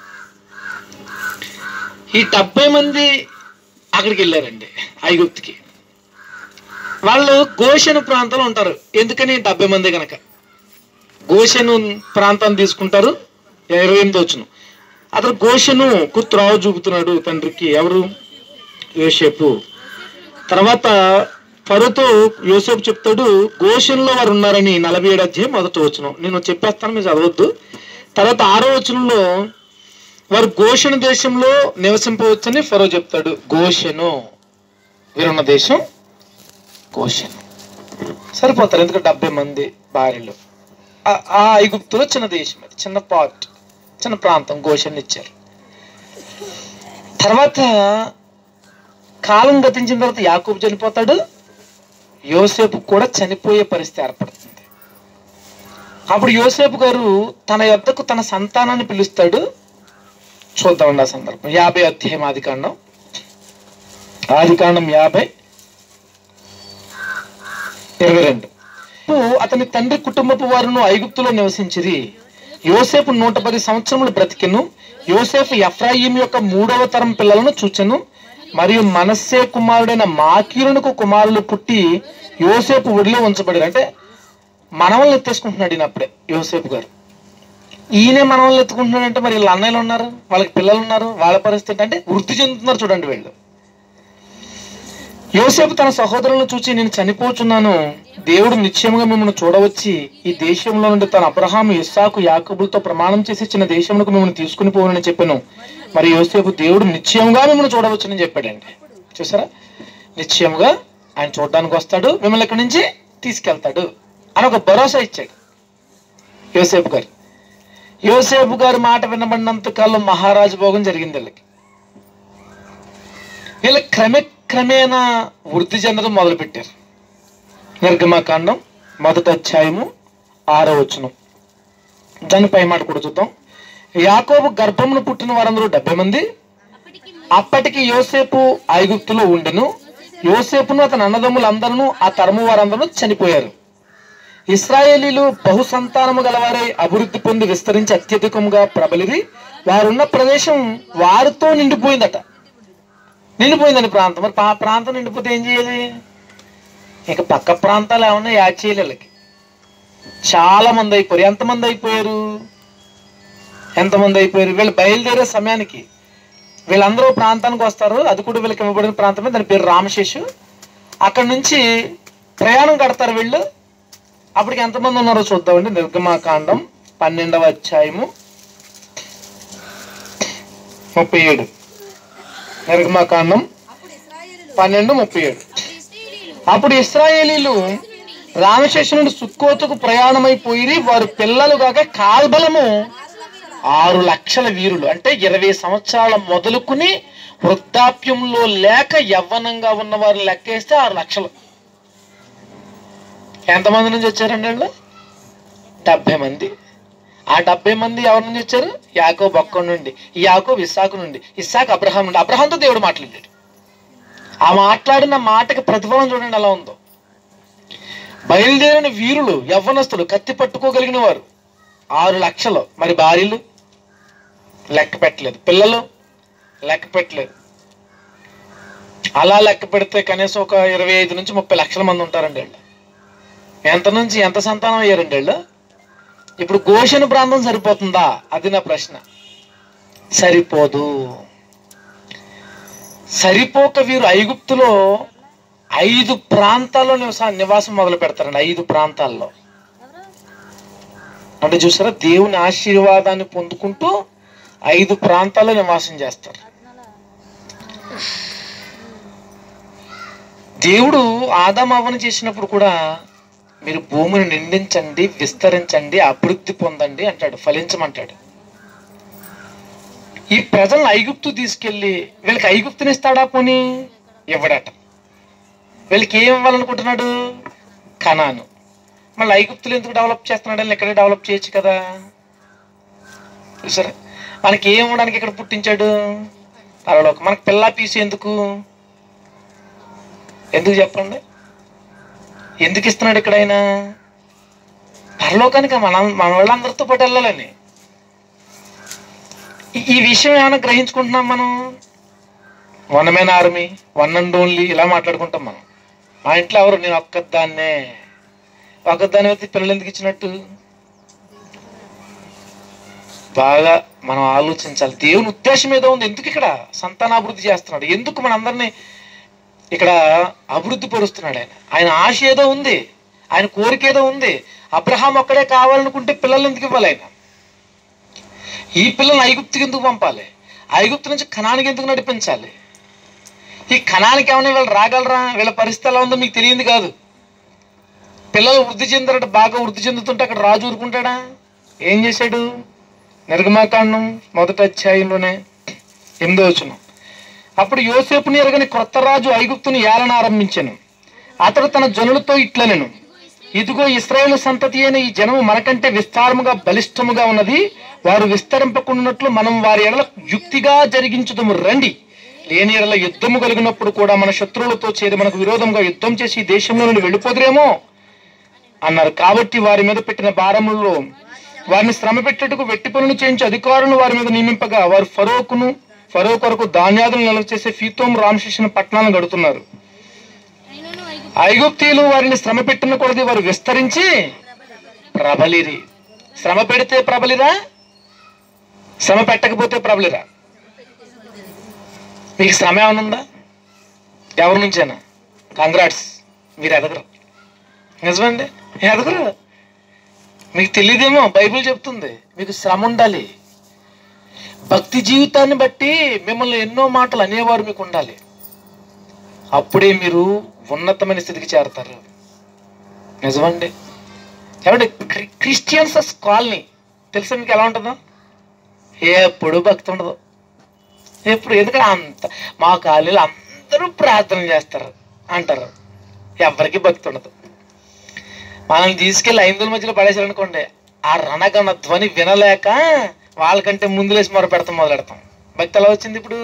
ఈ డెబ్బై మంది అక్కడికి వెళ్ళారండి ఐగుప్తుకి వాళ్ళు గోషను ప్రాంతంలో ఉంటారు ఎందుకని డెబ్బై మంది కనుక గోషను ప్రాంతాన్ని తీసుకుంటారు ఇరవై ఎనిమిది వచ్చును అతను గోషను త్రావు చూపుతున్నాడు తండ్రికి ఎవరు యోసేపు తర్వాత ఫరోతో యోసేపు చెప్తాడు గోషన్లో వారు ఉన్నారని నలభై ఏడు అధ్యాయం మొదట వచ్చును నేను చెప్పేస్తాను మీరు చదవద్దు తర్వాత ఆరో వచనంలో వారు గోషణ దేశంలో నివసింపవచ్చని ఫరో చెప్తాడు గోషను వీరున్న దేశం గోషను సరిపోతారు ఎందుకంటే డెబ్బై మంది భార్యలు ఆ- ఆ ఐగుప్తులో చిన్న దేశం అది చిన్న పార్ట్ చిన్న ప్రాంతం గోషన్ని ఇచ్చారు తర్వాత కాలం గతించిన తర్వాత యాకూబ్ చనిపోతాడు యోసేపు కూడా చనిపోయే పరిస్థితి ఏర్పడుతుంది అప్పుడు యోసేపు గారు తన యొద్దకు తన సంతానాన్ని పిలుస్తాడు చూద్దామండి ఆ సందర్భం యాభై అధ్యాయం ఆది కాండం ఆది కాండం యాభై ఇరవై రెండు అతని తండ్రి కుటుంబపు వారును ఐగుప్తులో నివసించిరి యోసేపు నూట పది సంవత్సరములు బ్రతికెను యోసేపు ఎఫ్రాయిం యొక్క మూడవ తరం పిల్లలను చూచెను మరియు మనస్సే కుమారుడైన మాకీరునకు కుమారులు పుట్టి యోసేపు ఒడిలో ఉంచబడారు అంటే మనవల్ని ఎత్తేసుకుంటున్నాడు ఈయన అప్పుడే యోసేపు గారు ఈయనే మనవల్ని ఎత్తుకుంటున్నాడు అంటే మరి వీళ్ళ అన్నయ్యలు ఉన్నారు వాళ్ళకి పిల్లలు ఉన్నారు వాళ్ళ పరిస్థితి అంటే వృద్ధి చెందుతున్నారు చూడండి వీళ్ళు యోసేపు తన సహోదరులను చూచి నేను చనిపోచున్నాను దేవుడు నిశ్చయముగా మిమ్మల్ని చూడవచ్చి ఈ దేశంలో నుండి తన అబ్రహాము ఇస్సాకు యాకబులతో ప్రమాణం చేసి ఇచ్చిన దేశములకు మిమ్మల్ని తీసుకుని పోవనని చెప్పాను మరి యోసేపు దేవుడు నిశ్చయంగా మిమ్మల్ని చూడవచ్చని చెప్పాడండి చూసారా నిశ్చయముగా ఆయన చూడడానికి వస్తాడు మిమ్మల్ని ఇక్కడి నుంచి తీసుకెళ్తాడు అని ఒక భరోసా ఇచ్చాడు యోసేపు గారు యోసేపు గారి మాట వినబడినంత కాలం మహారాజు భోగం జరిగింది వీళ్ళకి వీళ్ళ క్రమక్రమేణా వృద్ధి చెందడం మొదలుపెట్టారు నిర్గమాకాండం మొదటి అధ్యాయము ఆరో వచనం దానిపై మాట కూడా చూద్దాం యాకోబు గర్భమును పుట్టిన వారందరూ డెబ్బై మంది అప్పటికి యోసేపు ఐగుప్తులో ఉండెను యోసేపును అతని అన్నదమ్ములందరూ ఆ తరము వారందరూ చనిపోయారు ఇస్రాయేలీలు బహు సంతానము గలవారై అభివృద్ధి పొంది విస్తరించి అత్యధికంగా ప్రబలిది వారున్న ప్రదేశం వారితో నిండిపోయిందట నిండిపోయిందని ప్రాంతం మరి పా ప్రాంతం నిండిపోతే ఏం చేయాలి ఇక పక్క ప్రాంతాలు ఏమన్నా యాడ్ చేయాలి వీళ్ళకి చాలా మంది అయిపోయారు ఎంతమంది అయిపోయారు ఎంతమంది అయిపోయారు వీళ్ళు బయలుదేరే సమయానికి వీళ్ళందరూ ప్రాంతానికి వస్తారు అది కూడా వీళ్ళకి ఇవ్వబడిన ప్రాంతమే దాని పేరు రామశేషు అక్కడ నుంచి ప్రయాణం కడతారు వీళ్ళు అప్పటికి ఎంతమంది ఉన్నారో చూద్దామండి నిర్గమాకాండం పన్నెండవ అధ్యాయము ముప్పై ఏడు నిర్గమాకాండం పన్నెండు ముప్పై ఏడు అప్పుడు ఇస్రాయేలీలు రామశేషు నుండి సుక్కోతుకు ప్రయాణమైపోయి వారు పిల్లలు కాక కాల్బలము ఆరు లక్షల వీరులు అంటే ఇరవై సంవత్సరాల మొదలుకుని వృద్ధాప్యంలో లేక యవ్వనంగా ఉన్న వారు లెక్కేస్తే ఆరు లక్షలు ఎంతమంది నుంచి వచ్చారండి వాళ్ళు డెబ్బై మంది ఆ డెబ్బై మంది ఎవరి నుంచి వచ్చారు యాకో బొక్క నుండి ఈ యాకో ఇస్సాకు నుండి ఇస్సాకు అబ్రహాం నుండి అబ్రహాంతో దేవుడు మాట్లాడాడు ఆ మాట్లాడిన మాటకి ప్రతిఫలం చూడండి ఎలా ఉందో బయలుదేరిన వీరులు యవ్వనస్తులు కత్తి పట్టుకోగలిగిన వారు ఆరు లక్షలు మరి భార్యలు లెక్క పెట్టలేదు పిల్లలు లెక్క పెట్టలేదు అలా లెక్క పెడితే కనీసం ఒక ఇరవై ఐదు నుంచి ముప్పై లక్షల మంది ఉంటారండి వీళ్ళు ఎంత నుంచి ఎంత సంతానం అయ్యారండి వీళ్ళు ఇప్పుడు గోషణ ప్రాంతం సరిపోతుందా అది నా ప్రశ్న సరిపోదు సరిపోక వీరు ఐగుప్తులో ఐదు ప్రాంతాల్లో నివసా నివాసం మొదలు పెడతారండి ఐదు ప్రాంతాల్లో అంటే చూసారా దేవుని ఆశీర్వాదాన్ని పొందుకుంటూ ఐదు ప్రాంతాల్లో నివాసం చేస్తారు దేవుడు ఆదాం అవ్వని చేసినప్పుడు కూడా మీరు భూమిని నిండించండి విస్తరించండి అభివృద్ధి పొందండి అంటాడు ఫలించమంటాడు ఈ ప్రజలను ఐగుప్తు తీసుకెళ్ళి వీళ్ళకి ఐగుప్తుని ఇస్తాడా పోనీ ఇవ్వడట వీళ్ళకి ఏం ఇవ్వాలనుకుంటున్నాడు కణాను మళ్ళీ ఐగుప్తులు ఎందుకు డెవలప్ చేస్తున్నాడు ఇక్కడే డెవలప్ చేయొచ్చు కదా సరే మనకి ఏం ఇవ్వడానికి ఇక్కడ పుట్టించాడు పరలోకం మనకి పిల్ల పీసు ఎందుకు ఎందుకు చెప్పండి ఎందుకు ఇస్తున్నాడు ఇక్కడ ఆయన పరలోకానికి మన మన వాళ్ళందరితో పాటు వెళ్ళాలని ఈ- ఈ విషయం ఏమైనా గ్రహించుకుంటున్నాం మనం one men army one and only ఇలా మాట్లాడుకుంటాం మనం మా ఇంట్లో ఎవరు నేను ఒక్కదాన్నే ఒక్కదాని అయితే పిల్లలు ఎందుకు ఇచ్చినట్టు బాగా మనం ఆలోచించాలి దేవుని ఉద్దేశం ఏదో ఉంది ఎందుకు ఇక్కడ సంతానాభివృద్ధి చేస్తున్నాడు ఎందుకు మనందరినీ ఇక్కడ అభివృద్ధి పరుస్తున్నాడు ఆయన ఆయన ఆశ ఏదో ఉంది ఆయన కోరిక ఏదో ఉంది అబ్రహాం ఒక్కడే కావాలనుకుంటే పిల్లలు ఎందుకు ఇవ్వాలి ఆయన ఈ పిల్లల్ని ఐగుప్తుకి ఎందుకు పంపాలి ఐగుప్తు నుంచి కణానికి ఎందుకు నడిపించాలి ఈ కణానికి ఏమైనా వీళ్ళు రాగలరా వీళ్ళ పరిస్థితి ఎలా ఉందో మీకు తెలియంది కాదు పిల్లలు వృద్ధి చెందారట బాగా వృద్ధి చెందుతుంటే అక్కడ రాజు ఊరుకుంటాడా ఏం చేశాడు నిర్గమాకాండం మొదటి అధ్యాయంలోనే ఎనిమిదో వచనం అప్పుడు యోసేపుని ఎరగని క్రొత్త రాజు ఐగుప్తుని ఏలన ఆరంభించాను అతడు తన జనులతో ఇట్లనెను ఇదిగో ఇస్రాయేల్ సంతతి అయిన ఈ జనము మనకంటే విస్తారముగా బలిష్టముగా ఉన్నది వారు విస్తరింపకున్నట్లు మనం వారి ఎడల యుక్తిగా జరిగించుదము రండి లేని ఎడల యుద్ధము కలిగినప్పుడు కూడా మన శత్రువులతో చేరి మనకు విరోధంగా యుద్ధం చేసి ఈ దేశంలో నుండి వెళ్ళిపోదురేమో అన్నారు కాబట్టి వారి మీద పెట్టిన భారములలో వారిని శ్రమ పెట్టేటకు వెట్టి పనులు చేయించి అధికారులను వారి మీద నియమింపగా వారు ఫరోకును ఫరో కొరకు ధాన్యాదులు నిల్వ చేసే ఫీతోం రామశిష్ణ పట్టణాలను గడుతున్నారు ఐగుప్తీయులు వారిని శ్రమ పెట్టిన కొలది వారు విస్తరించి ప్రబలిరి శ్రమ పెడితే ప్రబలిరా శ్రమ పెట్టకపోతే ప్రబలిరా మీకు శ్రమ ఏమైనా ఉందా ఎవరి నుంచేనా కంగ్రాట్స్ మీరు ఎదగరు నిజమండి ఎదగరు మీకు తెలియదేమో బైబిల్ చెప్తుంది మీకు శ్రమ ఉండాలి భక్తి జీవితాన్ని బట్టి మిమ్మల్ని ఎన్నో మాటలు అనేవారు మీకు ఉండాలి అప్పుడే మీరు ఉన్నతమైన స్థితికి చేరతారు నిజమండి ఏమంటే క్రి- క్రిస్టియన్స్ కాలనీ తెలుసా మీకు ఎలా ఉంటుందో ఎప్పుడు భక్తి ఉండదు ఎప్పుడు ఎందుకంటే అంత మా కాలనీలో అందరూ ప్రార్థన చేస్తారు అంటారు ఎవరికి భక్తి ఉండదు మనల్ని తీసుకెళ్ళి ఐదుల మధ్యలో పడేసారనుకోండి ఆ రణగణ ధ్వని వినలేక వాళ్ళకంటే ముందులేసి మొర పెడతాం మొదలెడతాం భక్తి ఎలా వచ్చింది ఇప్పుడు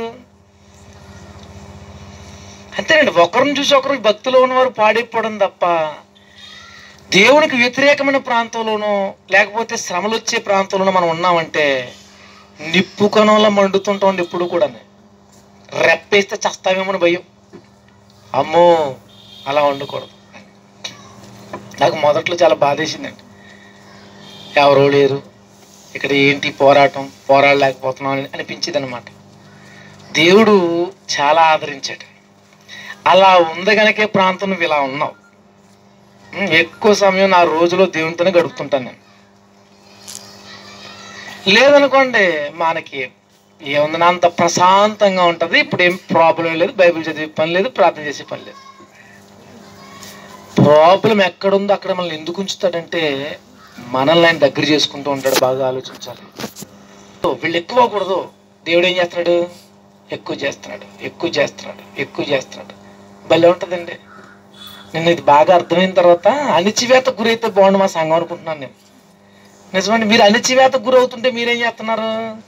అంతేనండి ఒకరిని చూసి ఒకరు భక్తిలో ఉన్నవారు పాడైపోవడం తప్ప దేవునికి వ్యతిరేకమైన ప్రాంతంలోనో లేకపోతే శ్రమలు వచ్చే ప్రాంతంలోనో మనం ఉన్నామంటే నిప్పు కణంలో మండుతుంటాం ఎప్పుడు కూడా రెప్పేస్తే చస్తామేమో అని భయం అమ్మో అలా వండకూడదు నాకు మొదట్లో చాలా బాధేసిందండి ఎవరో లేరు ఇక్కడ ఏంటి పోరాటం పోరాడలేకపోతున్నాం అని అనిపించేది అనమాట దేవుడు చాలా ఆదరించాడు అలా ఉంది గనకే ప్రాంతం నువ్వు ఇలా ఉన్నావు ఉమ్, ఎక్కువ సమయం నా రోజులో దేవునితోనే గడుపుతుంటాను నేను లేదనుకోండి మనకి ఏముంది నా అంత ప్రశాంతంగా ఉంటుంది ఇప్పుడు ఏం ప్రాబ్లం లేదు బైబిల్ చదివే పని లేదు ప్రార్థన చేసే పని లేదు ప్రాబ్లం ఎక్కడుందో అక్కడ మనల్ని ఎందుకు ఉంచుతాడంటే మనల్ని ఆయన దగ్గర చేసుకుంటూ ఉంటాడు బాగా ఆలోచించాలి ఓ, వీళ్ళు ఎక్కువ అవ్వకూడదు దేవుడు ఏం చేస్తున్నాడు ఎక్కువ చేస్తున్నాడు ఎక్కువ చేస్తున్నాడు ఎక్కువ చేస్తున్నాడు భలే ఉంటుందండి నేను ఇది బాగా అర్థమైన తర్వాత అణిచివేత గురైతే బాగుండు మా సంఘం అనుకుంటున్నాను నేను నిజమండి మీరు అణిచివేత గురవుతుంటే మీరేం చేస్తున్నారు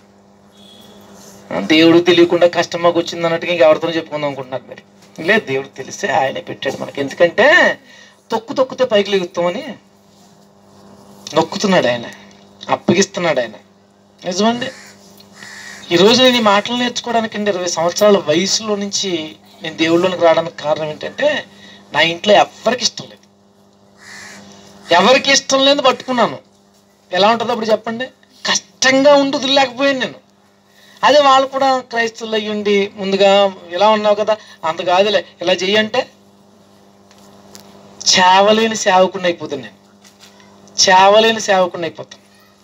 ఆ, దేవుడు తెలియకుండా కష్టం మాకు వచ్చింది అన్నట్టుగా ఇంకెవరితో చెప్పుకుందాం అనుకుంటున్నారు మీరు లేదు దేవుడు తెలిసే ఆయనే పెట్టాడు మనకి ఎందుకంటే తొక్కు తొక్కితే పైకి లెగుతామని నొక్కుతున్నాడు ఆయన అప్పగిస్తున్నాడు ఆయన నిజమండి ఈరోజు నేను ఈ మాటలు నేర్చుకోవడానికి అండి ఇరవై సంవత్సరాల వయసులో నుంచి నేను దేవుళ్ళలోకి రావడానికి కారణం ఏంటంటే నా ఇంట్లో ఎవరికి ఇష్టం లేదు ఎవరికి ఇష్టం లేదు పట్టుకున్నాను ఎలా ఉంటుందో అప్పుడు చెప్పండి కష్టంగా ఉండి వదిలేకపోయాను నేను అదే వాళ్ళు కూడా క్రైస్తవులు అయ్యి ఉండి ముందుగా ఇలా ఉన్నావు కదా అంత కాదులే ఇలా చెయ్యంటే చేవలేని సేవకుండా అయిపోతాను నేను చేవలేని సేవకుండా అయిపోతాను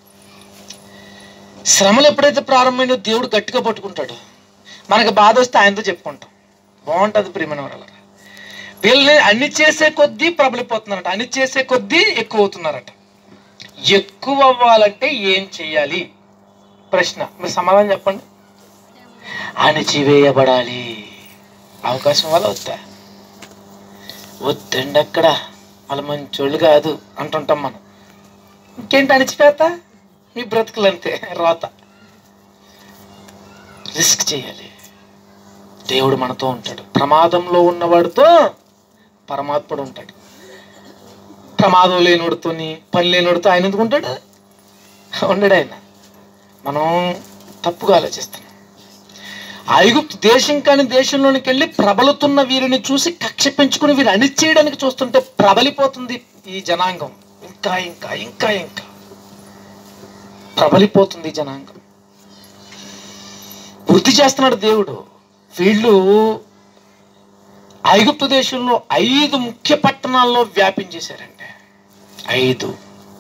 శ్రమలు ఎప్పుడైతే ప్రారంభమైనో దేవుడు గట్టిగా పట్టుకుంటాడు మనకు బాధ వస్తే ఆయనతో చెప్పుకుంటాం బాగుంటుంది ప్రియమైన వాళ్ళ వీళ్ళని అన్ని చేసే కొద్దీ ప్రబలిపోతున్నారట అన్ని చేసే కొద్దీ ఎక్కువ అవుతున్నారట ఎక్కువ అవ్వాలంటే ఏం చెయ్యాలి ప్రశ్న మీరు సమాధానం చెప్పండి అణిచివేయబడాలి అవకాశం వల్ల వద్దా వద్దండి అక్కడ వాళ్ళ మంచోళ్ళు కాదు అంటుంటాం మనం ఇంకేంటి అణిచివేత మీ బ్రతుకులు అంతే రోత రిస్క్ చేయాలి దేవుడు మనతో ఉంటాడు ప్రమాదంలో ఉన్నవాడితో పరమాత్ముడు ఉంటాడు ప్రమాదం లేనివాడితోని పని లేనివాడితో ఆయన ఎందుకు ఉంటాడు ఉండడు ఆయన మనం తప్పుగా ఆలోచిస్తున్నాం ఐగుప్తు దేశం కాని దేశంలోనికి వెళ్ళి ప్రబలుతున్న వీరిని చూసి కక్ష పెంచుకుని వీరు అణిచేయడానికి చూస్తుంటే ప్రబలిపోతుంది ఈ జనాంగం ఇంకా ఇంకా ఇంకా ఇంకా ప్రబలిపోతుంది ఈ జనాంగం వృద్ధి చేస్తున్నాడు దేవుడు వీళ్ళు ఐగుప్తు దేశంలో ఐదు ముఖ్య పట్టణాల్లో వ్యాపించేశారండి ఐదు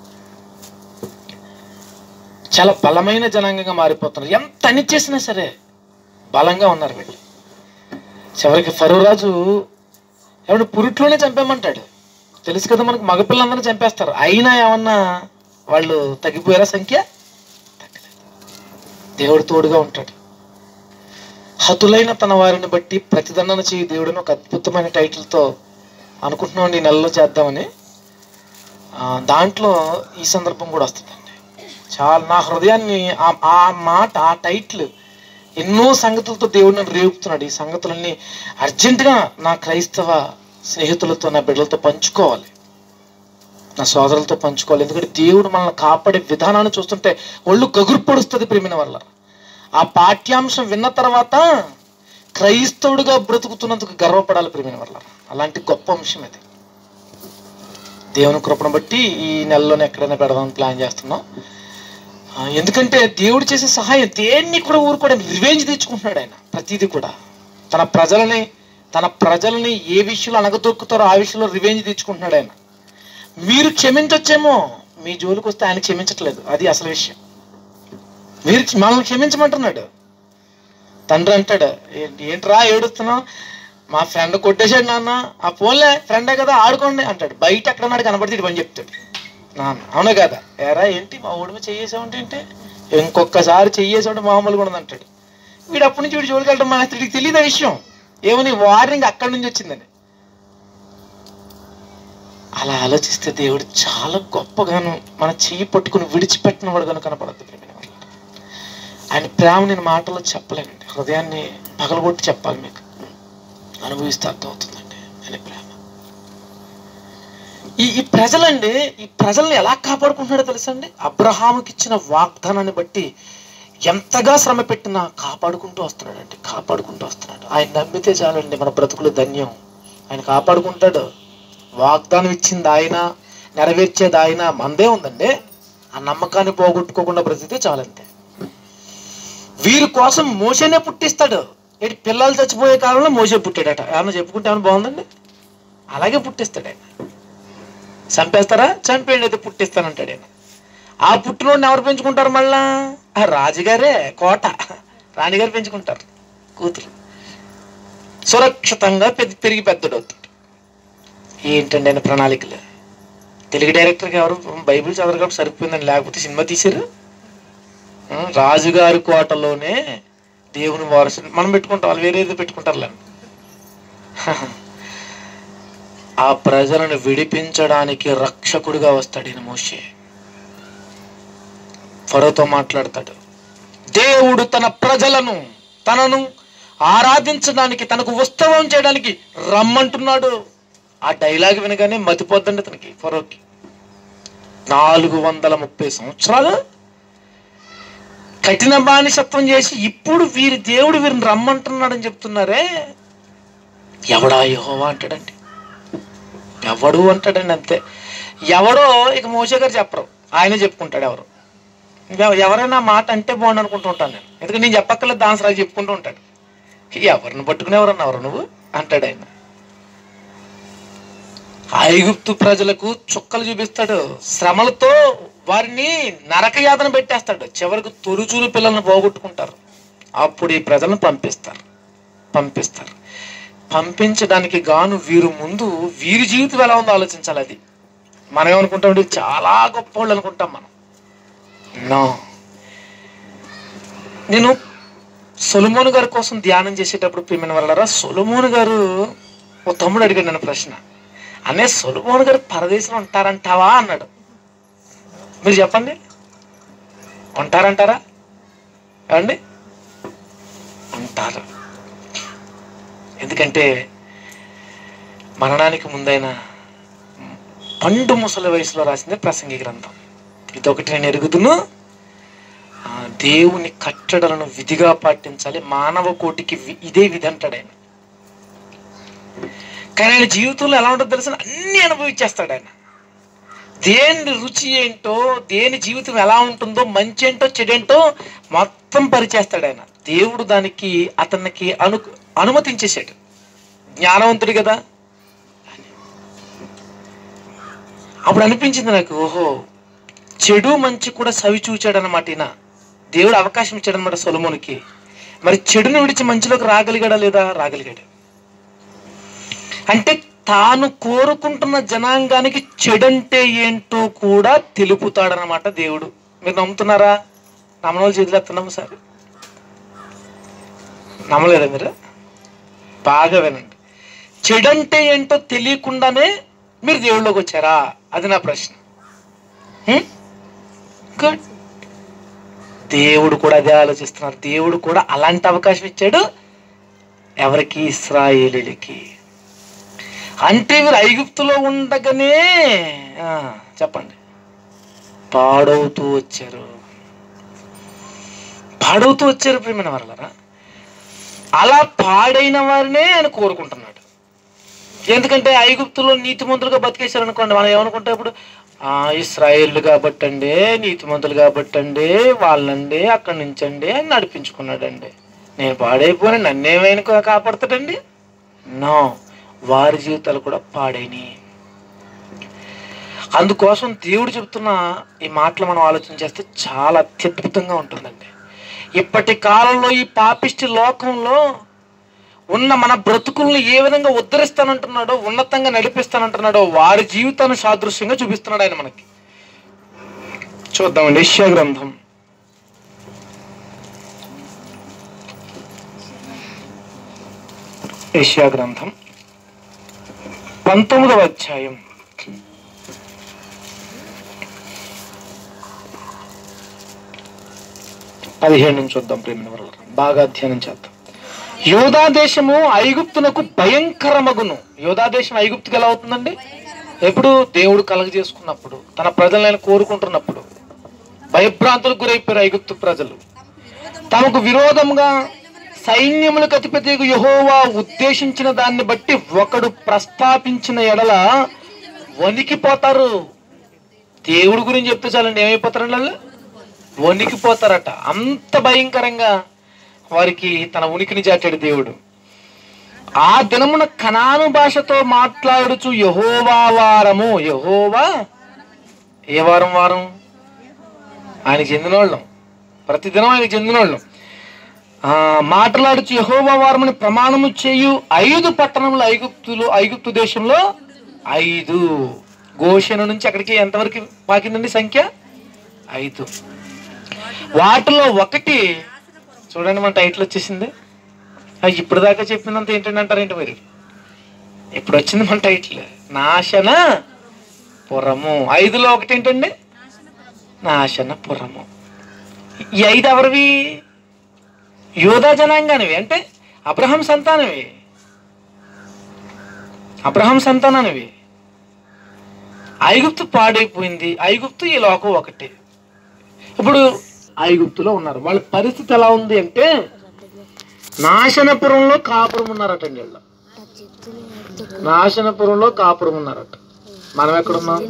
చాలా బలమైన జనాంగంగా మారిపోతున్నారు ఎంత అని చేసినా సరే బలంగా ఉన్నారు వీళ్ళు చివరికి ఫరో రాజు ఎవడు పురిట్లోనే చంపేమంటాడు తెలుసు కదా మనకు మగపిల్లందరినీ చంపేస్తారు అయినా ఏమన్నా వాళ్ళు తగ్గిపోయారా సంఖ్య తగ్గలేదు. దేవుడు తోడుగా ఉంటాడు హతులైన తన వారిని బట్టి ప్రతిదండన చేయి దేవుడిని ఒక అద్భుతమైన టైటిల్తో అనుకుంటున్నాం ఈ నెలలో చేద్దామని ఆ, దాంట్లో ఈ సందర్భం కూడా వస్తుందండి చాలా నా హృదయాన్ని ఆ- ఆ మాట ఆ టైటిల్ ఎన్నో సంగతులతో దేవుడు నన్ను రేపుతున్నాడు ఈ సంగతులన్నీ అర్జెంటుగా నా క్రైస్తవ స్నేహితులతో నా బిడ్డలతో పంచుకోవాలి నా సోదరులతో పంచుకోవాలి ఎందుకంటే దేవుడు మనల్ని కాపాడే విధానాన్ని చూస్తుంటే ఒళ్ళు గగురు పొడుస్తుంది ప్రేమిన వల్ల ఆ పాఠ్యాంశం విన్న తర్వాత క్రైస్తవుడిగా బ్రతుకుతున్నందుకు గర్వపడాలి ప్రేమిన వల్ల అలాంటి గొప్ప అంశం ఇది దేవుని కృపను బట్టి ఈ నెలలోనే ఎక్కడైనా పెడదాం ప్లాన్ చేస్తున్నాం ఆ, ఎందుకంటే దేవుడు చేసే సహాయం దేన్ని కూడా ఊరుకోవడం రివెంజ్ తెచ్చుకుంటున్నాడు ఆయన ప్రతిదీ కూడా తన ప్రజలని తన ప్రజల్ని ఏ విషయంలో అనగదొక్కుతారో ఆ విషయంలో రివెంజ్ తెచ్చుకుంటున్నాడు ఆయన మీరు క్షమించొచ్చేమో మీ జోలికి వస్తే ఆయన క్షమించట్లేదు అది అసలు విషయం మీరు మనల్ని క్షమించమంటున్నాడు తండ్రి అంటాడు "ఏ- ఏంట్రా ఏడుస్తున్నావు మా ఫ్రెండ్ కొట్టేశాడు నాన్న ఆ ఫోన్లే ఫ్రెండే కదా ఆడుకోండి అంటాడు బయట ఎక్కడ నాడు కనబడితే ఇటు పని చెప్తాడు నాన్న అవునా కదా ఎరా ఏంటి మా ఊడి చెయ్యేసావంటే ఏంటి ఇంకొకసారి చెయ్యేసాడు మామూలుగా ఉండదు అంటాడు వీడు అప్పటి నుంచి వీడు జోలికి వెళ్ళడం మన వీడికి తెలియదు ఆ విషయం ఏమని వార్నింగ్ అక్కడి నుంచి వచ్చిందని అలా ఆలోచిస్తే దేవుడు చాలా గొప్పగాను మన చెయ్యి పట్టుకుని విడిచిపెట్టిన వాడుగాను కనపడద్దు ప్రేమిన వాళ్ళ ఆయన ప్రేమ నేను మాటల్లో చెప్పలేనండి హృదయాన్ని పగలగొట్టి చెప్పాలి మీకు అనుభవిస్తే అర్థమవుతుందండి ఆయన ప్రేమ ఈ ఈ ప్రజలండి ఈ ప్రజల్ని ఎలా కాపాడుకుంటున్నాడో తెలుసండి అబ్రహాముకి ఇచ్చిన వాగ్దానాన్ని బట్టి ఎంతగా శ్రమ పెట్టినా కాపాడుకుంటూ వస్తున్నాడండి కాపాడుకుంటూ వస్తున్నాడు ఆయన నమ్మితే చాలండి మన బ్రతుకులు ధన్యం ఆయన కాపాడుకుంటాడు వాగ్దానం ఇచ్చింది ఆయన నెరవేర్చేది ఆయన మందే ఉందండి ఆ నమ్మకాన్ని పోగొట్టుకోకుండా బ్రతికితే చాలంతే వీరి కోసం మోసేనే పుట్టిస్తాడు ఏంటి పిల్లలు చచ్చిపోయే కాలంలో మోసే పుట్టాడట ఏమన్నా చెప్పుకుంటే ఏమైనా బాగుందండి అలాగే పుట్టిస్తాడు ఆయన చంపేస్తారా చంపేయండి అయితే పుట్టిస్తానంటాడు ఆయన ఆ పుట్టినోడిని ఎవరు పెంచుకుంటారు మళ్ళా ఆ రాజుగారే కోట రాణిగారు పెంచుకుంటారు కూతురు సురక్షితంగా పెద్ద పెరిగి పెద్దడవుతాడు ఏంటండి ఆయన ప్రణాళికలు తెలుగు డైరెక్టర్కి ఎవరు బైబిల్ చదవరు కాబట్టి సరిపోయిందని లేకపోతే సినిమా తీశారు ఆ, రాజుగారి కోటలోనే దేవుని వారసుని మనం పెట్టుకుంటాం వాళ్ళు వేరేది పెట్టుకుంటారులే ఆ ప్రజలను విడిపించడానికి రక్షకుడిగా వస్తాడు ఈయన మోషే ఫరోతో మాట్లాడతాడు దేవుడు తన ప్రజలను తనను ఆరాధించడానికి తనకు ఉత్సవం చేయడానికి రమ్మంటున్నాడు ఆ డైలాగ్ వినగానే మతిపోద్దండి అతనికి ఫరోకి నాలుగు వందల ముప్పై సంవత్సరాలు కఠిన బానిసత్వం చేసి ఇప్పుడు వీరి దేవుడు వీరిని రమ్మంటున్నాడని చెప్తున్నారే ఎవడా యహోవా అంటాడండి ఎవడు అంటాడండి అంతే ఎవడో ఇక మోసే గారు చెప్పరు ఆయనే చెప్పుకుంటాడు ఎవరు ఎవ- ఎవరైనా మాట అంటే బాగుండు అనుకుంటూ ఉంటాను నేను ఎందుకంటే నేను చెప్పక్కర్లేదు దాని సరే చెప్పుకుంటూ ఉంటాడు ఎవరిని పట్టుకుని ఎవరన్నా ఎవరు నువ్వు అంటాడు ఆయన ఐగుప్తు ప్రజలకు చుక్కలు చూపిస్తాడు శ్రమలతో వారిని నరకయాతన పెట్టేస్తాడు చివరికి తొలుచూలు పిల్లల్ని పోగొట్టుకుంటారు అప్పుడు ఈ ప్రజలను పంపిస్తారు పంపిస్తారు పంపించడానికి గాను వీరు ముందు వీరి జీవితం ఎలా ఉందో ఆలోచించాలి అది మనం ఏమనుకుంటాం అంటే చాలా గొప్ప వాళ్ళు అనుకుంటాం మనం నో నేను సొలమోను గారి కోసం ధ్యానం చేసేటప్పుడు ప్రియమైన వాళ్ళరా సొలమోను గారు ఓ తమ్ముడు అడిగాడు నన్ను ప్రశ్న అనే సొలమోను గారు పరదేశంలో ఉంటారంటావా అన్నాడు మీరు చెప్పండి ఉంటారంటారా ఏమండి ఉంటారు ఎందుకంటే మరణానికి ముందైన పండు ముసలి వయసులో రాసిందే ప్రసంగి గ్రంథం ఇదొకటి నేను ఎరుగుదును ఆ, దేవుని కట్టడలను విధిగా పాటించాలి మానవ కోటికి వి- ఇదే విధి అంటాడు ఆయన కానీ ఆయన జీవితంలో ఎలా ఉంటుందో తెలిసిన అన్ని అనుభవించేస్తాడు ఆయన దేని రుచి ఏంటో దేని జీవితం ఎలా ఉంటుందో మంచి ఏంటో చెడేంటో మొత్తం పరిచేస్తాడు ఆయన దేవుడు దానికి అతనికి అను అనుమతించేశాడు జ్ఞానవంతుడు కదా అప్పుడు అనిపించింది నాకు ఓహో చెడు మంచి కూడా సవి చూచాడు అనమాట ఈయన దేవుడు అవకాశం ఇచ్చాడు అనమాట సొలమునికి మరి చెడుని విడిచి మంచిలోకి రాగలిగాడా లేదా రాగలిగాడు అంటే తాను కోరుకుంటున్న జనాంగానికి చెడంటే ఏంటో కూడా తెలుపుతాడనమాట దేవుడు మీరు నమ్ముతున్నారా నమ్మని చేతులు ఎత్తున్నాము సార్ నమ్మలేదా మీరు బాగా వినండి చెడంటే ఏంటో తెలియకుండానే మీరు దేవుళ్ళలోకి వచ్చారా అది నా ప్రశ్న గుడ్ దేవుడు కూడా అదే ఆలోచిస్తున్నారు దేవుడు కూడా అలాంటి అవకాశం ఇచ్చాడు ఎవరికి ఇస్రాయేలీలకి అంటే వీరు ఐగుప్తులో ఉండగానే ఆ, చెప్పండి పాడవుతూ వచ్చారు పాడవుతూ వచ్చారు ప్రేమైన వాళ్ళరా అలా పాడైన వారినే ఆయన కోరుకుంటున్నాడు ఎందుకంటే ఐగుప్తులో నీతిమంతులుగా బతికేశారు అనుకోండి మనం ఏమనుకుంటాం ఇప్పుడు ఆ ఇస్రాయేళ్ళు కాబట్టండి నీతిమంతులు కాబట్టండి వాళ్ళండి అక్కడి నుంచండి అని నడిపించుకున్నాడండి నేను పాడైపోయిన నన్నేమైనా కా- కాపాడతాడండి నో వారి జీవితాలు కూడా పాడైనవి అందుకోసం దేవుడు చెప్తున్న ఈ మాటలు మనం ఆలోచన చేస్తే చాలా అత్యద్భుతంగా ఉంటుందండి ఇప్పటి కాలంలో ఈ పాపిష్టి లోకంలో ఉన్న మన బ్రతుకుల్ని ఏ విధంగా ఉద్ధరిస్తానంటున్నాడో ఉన్నతంగా నడిపిస్తానంటున్నాడో వారి జీవితాన్ని సాదృశ్యంగా చూపిస్తున్నాడు ఆయన మనకి చూద్దామండి యెషయా గ్రంథం యెషయా గ్రంథం పంతొమ్మిదవ అధ్యాయం పదిహేడు నుంచి చూద్దాం ప్రేమిన వరకు బాగా అధ్యయనం చేద్దాం యోధా దేశము ఐగుప్తునకు భయంకరమగును యోధా దేశం ఐగుప్తుకి ఎలా అవుతుందండి ఎప్పుడు దేవుడు కలగ చేసుకున్నప్పుడు తన ప్రజలను ఆయన కోరుకుంటున్నప్పుడు భయభ్రాంతులకు గురైపోయారు ఐగుప్తు ప్రజలు తమకు విరోధంగా సైన్యములకు అతిపెద్ద యహోవా ఉద్దేశించిన దాన్ని బట్టి ఒకడు ప్రస్తాపించిన ఎడల వణికిపోతారు దేవుడి గురించి చెప్తే చాలండి ఏమైపోతారండి వాళ్ళు వణికిపోతారట అంత భయంకరంగా వారికి తన ఉనికిని చాటాడు దేవుడు ఆ దినమున కనాను భాషతో మాట్లాడుచు యహోవా వారము యహోవా ఏ వారం వారం ఆయనకి చెందినోళ్ళం ప్రతిదినం ఆయనకి చెందినోళ్ళం ఆ, మాట్లాడుచు యహోవా వారమని ప్రమాణము చేయు ఐదు పట్టణములు ఐగుప్తులు ఐగుప్తు దేశంలో ఐదు గోషను నుంచి అక్కడికి ఎంతవరకు పాకిందండి సంఖ్య ఐదు వాటిలో ఒకటి చూడండి మన టైటిల్ వచ్చేసింది ఆ, ఇప్పుడు దాకా చెప్పినంత ఏంటంటే అంటారేంటి మరి ఇప్పుడు వచ్చింది మన టైటిల్ నాశన పురము ఐదులో ఒకటి ఏంటండి నాశన పురము ఈ ఐదు ఎవరివి యోధా జనాంగానివి అంటే అబ్రహం సంతానవి అబ్రహం సంతానానివి ఐగుప్తు పాడైపోయింది ఐగుప్తు ఈ లోకం ఒకటి ఇప్పుడు ఐగుప్తులో ఉన్నారు వాళ్ళ పరిస్థితి ఎలా ఉంది అంటే నాశనపురంలో కాపురం ఉన్నారటండి వీళ్ళు నాశనపురంలో కాపురం ఉన్నారట మనం ఎక్కడున్నాం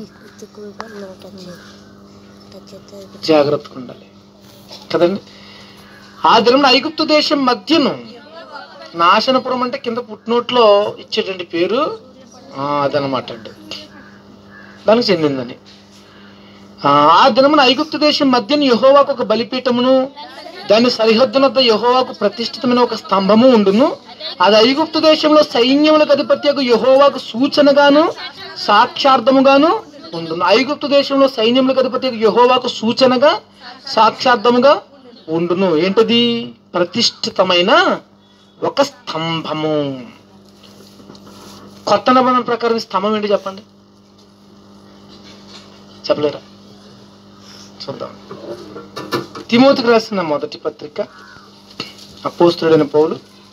జాగ్రత్తగా ఉండాలి కదండి ఆ దినంలో ఐగుప్తు దేశం మధ్యను నాశనపురం అంటే కింద పుట్టినోట్లో ఇచ్చేటువంటి పేరు ఆ, అదనమాట అండి దానికి చెందిందని ఆ ఆ దినమున ఐగుప్తు దేశం మధ్యన యహోవాకు ఒక బలిపీఠమును దాని సరిహద్దునద్ద యహోవాకు ప్రతిష్ఠితమైన ఒక స్తంభము ఉండును అది ఐగుప్తు దేశంలో సైన్యములకు అధిపత్యకు యహోవాకు సూచనగాను సాక్షార్థముగాను ఉండును ఐగుప్తు దేశంలో సైన్యములకు అధిపత్యకు యహోవాకు సూచనగా సాక్షార్థముగా ఉండును ఏంటది ప్రతిష్ఠితమైన ఒక స్తంభము కొత్త నిబంధన ప్రకారం ఈ స్తంభం ఏంటి చెప్పండి చెప్పలేరా చూద్దాం తిమోతికి రాసిన మొదటి పత్రిక అపోస్తుడైన పౌలు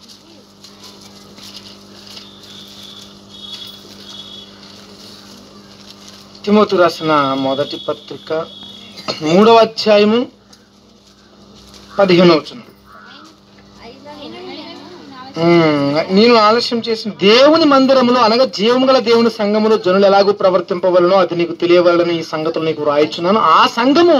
తిమోతికి రాసిన మొదటి పత్రిక మూడవ అధ్యాయము పదిహేను వచ్చిన నేను ఆలస్యం చేసిన దేవుని మందిరములో అనగా జీవము గల దేవుని సంఘములో జనులు ఎలాగూ ప్రవర్తింపవలనో అది నీకు తెలియవలని ఈ సంగతులు నీకు రాయిచున్నాను ఆ సంఘము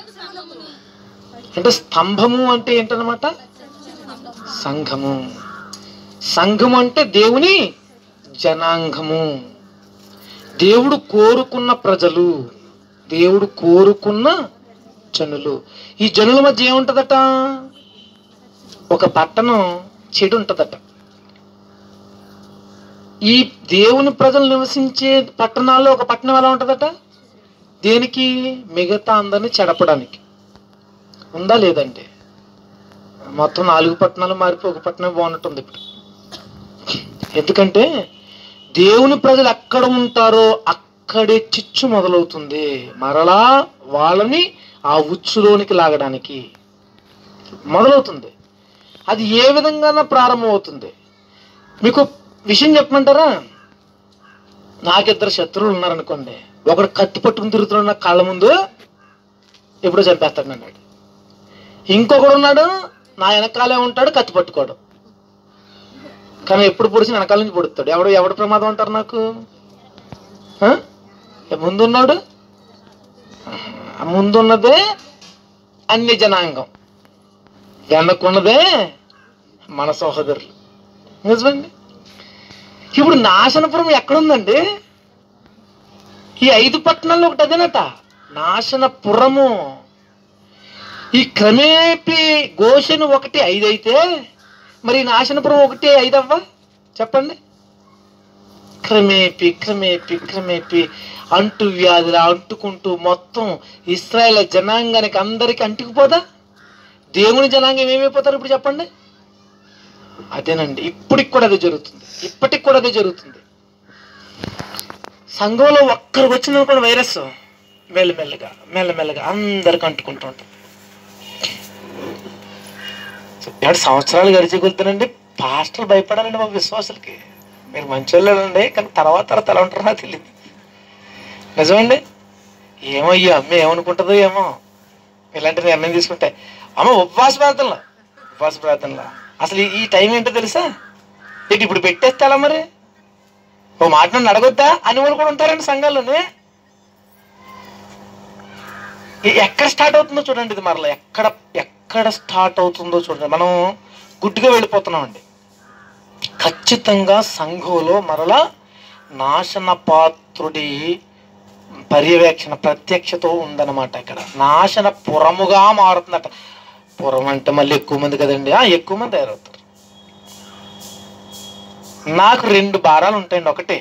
అంటే స్తంభము అంటే ఏంటనమాట సంఘము సంఘము అంటే దేవుని జనాంగము దేవుడు కోరుకున్న ప్రజలు దేవుడు కోరుకున్న జనులు ఈ జనుల మధ్య ఏముంటదట ఒక పట్టణం చెడు ఉంటదట ఈ దేవుని ప్రజలు నివసించే పట్టణాల్లో ఒక పట్టణం ఎలా ఉంటదట దేనికి మిగతా అందరిని చెడపడానికి ఉందా లేదండి మొత్తం నాలుగు పట్టణాలు మారిపోయి ఒక పట్టణం బాగున్నట్టుంది ఇప్పుడు ఎందుకంటే దేవుని ప్రజలు ఎక్కడ ఉంటారో అక్కడే చిచ్చు మొదలవుతుంది మరలా వాళ్ళని ఆ ఉచ్చులోనికి లాగడానికి మొదలవుతుంది అది ఏ విధంగా ప్రారంభమవుతుంది మీకు విషయం చెప్పమంటారా నాకిద్దరు శత్రువులు ఉన్నారనుకోండి ఒకడు కత్తి పట్టుకుని తిరుగుతున్నాడు నా కళ్ళ ముందు ఎప్పుడో చంపేస్తాడు అన్నాడు ఇంకొకడు ఉన్నాడు నా వెనకాలే ఉంటాడు కత్తి పట్టుకోడు కానీ ఎప్పుడు పొడిచి వెనకాల నుంచి పొడుస్తాడు ఎవడు ఎవడు ప్రమాదం అంటారు నాకు ఆ? ఏ ముందున్నాడు ఆ ముందున్నదే అన్ని జనాంగం వెనక్కున్నదే మన సహోదరులు నిజమండి ఇప్పుడు నాశనపురం ఎక్కడుందండి ఈ ఐదు పట్టణాల్లో ఒకటి అదేనట నాశనపురము ఈ క్రమేపీ గోషను ఒకటి ఐదు అయితే మరి ఈ నాశనపురం ఒకటి ఐదు అవ్వా చెప్పండి క్రమేపీ క్రమేపీ క్రమేపీ అంటు వ్యాధులు అంటుకుంటూ మొత్తం ఇస్రాయేల్ జనాంగానికి అందరికి అంటుకుపోదా దేవుని జనాంగం ఏమైపోతారు ఇప్పుడు చెప్పండి అదేనండి ఇప్పటికి కూడా అదే జరుగుతుంది ఇప్పటికి కూడా అదే జరుగుతుంది సంఘంలో ఒక్కరికి వచ్చింది అనుకోండి వైరస్ మెల్లమెల్లగా మెల్లమెల్లగా అందరికి అంటుకుంటూ ఉంటుంది ఏడు సంవత్సరాలు గడిచి కొలుతానండి పాస్టర్లు భయపడాలండి మా విశ్వాసులకి మీరు మంచోళ్ళండి కానీ తర్వాత తర్వాత ఎలా ఉంటారో నాకు తెలియదు నిజమండి ఏమో ఈ అమ్మ ఏమనుకుంటుందో ఏమో ఇలాంటి నిర్ణయం తీసుకుంటే అమ్మ ఉపవాస ప్రార్థనలో ఉపవాస ప్రార్థనలో అసలు ఈ- ఈ టైం ఏంటో తెలుసా ఏంటి ఇప్పుడు పెట్టేస్తే ఎలా మరి ఓ మాట నన్ను అడగొద్దా అని వాళ్ళు కూడా ఉంటారండి సంఘాల్లోనే ఎ- ఎక్కడ స్టార్ట్ అవుతుందో చూడండి ఇది మరలా ఎక్కడ ఎక్కడ స్టార్ట్ అవుతుందో చూడండి మనం గుడ్డుగా వెళ్ళిపోతున్నామండి ఖచ్చితంగా సంఘంలో మరలా నాశన పాత్రుడి పర్యవేక్షణ ప్రత్యక్షతో ఉందన్నమాట ఇక్కడ నాశన పురముగా మారుతుందట పురం అంటే మళ్ళీ ఎక్కువ మంది కదండి ఆ ఎక్కువ మంది తయారవుతారు నాకు రెండు భారాలు ఉంటాయండి ఒకటే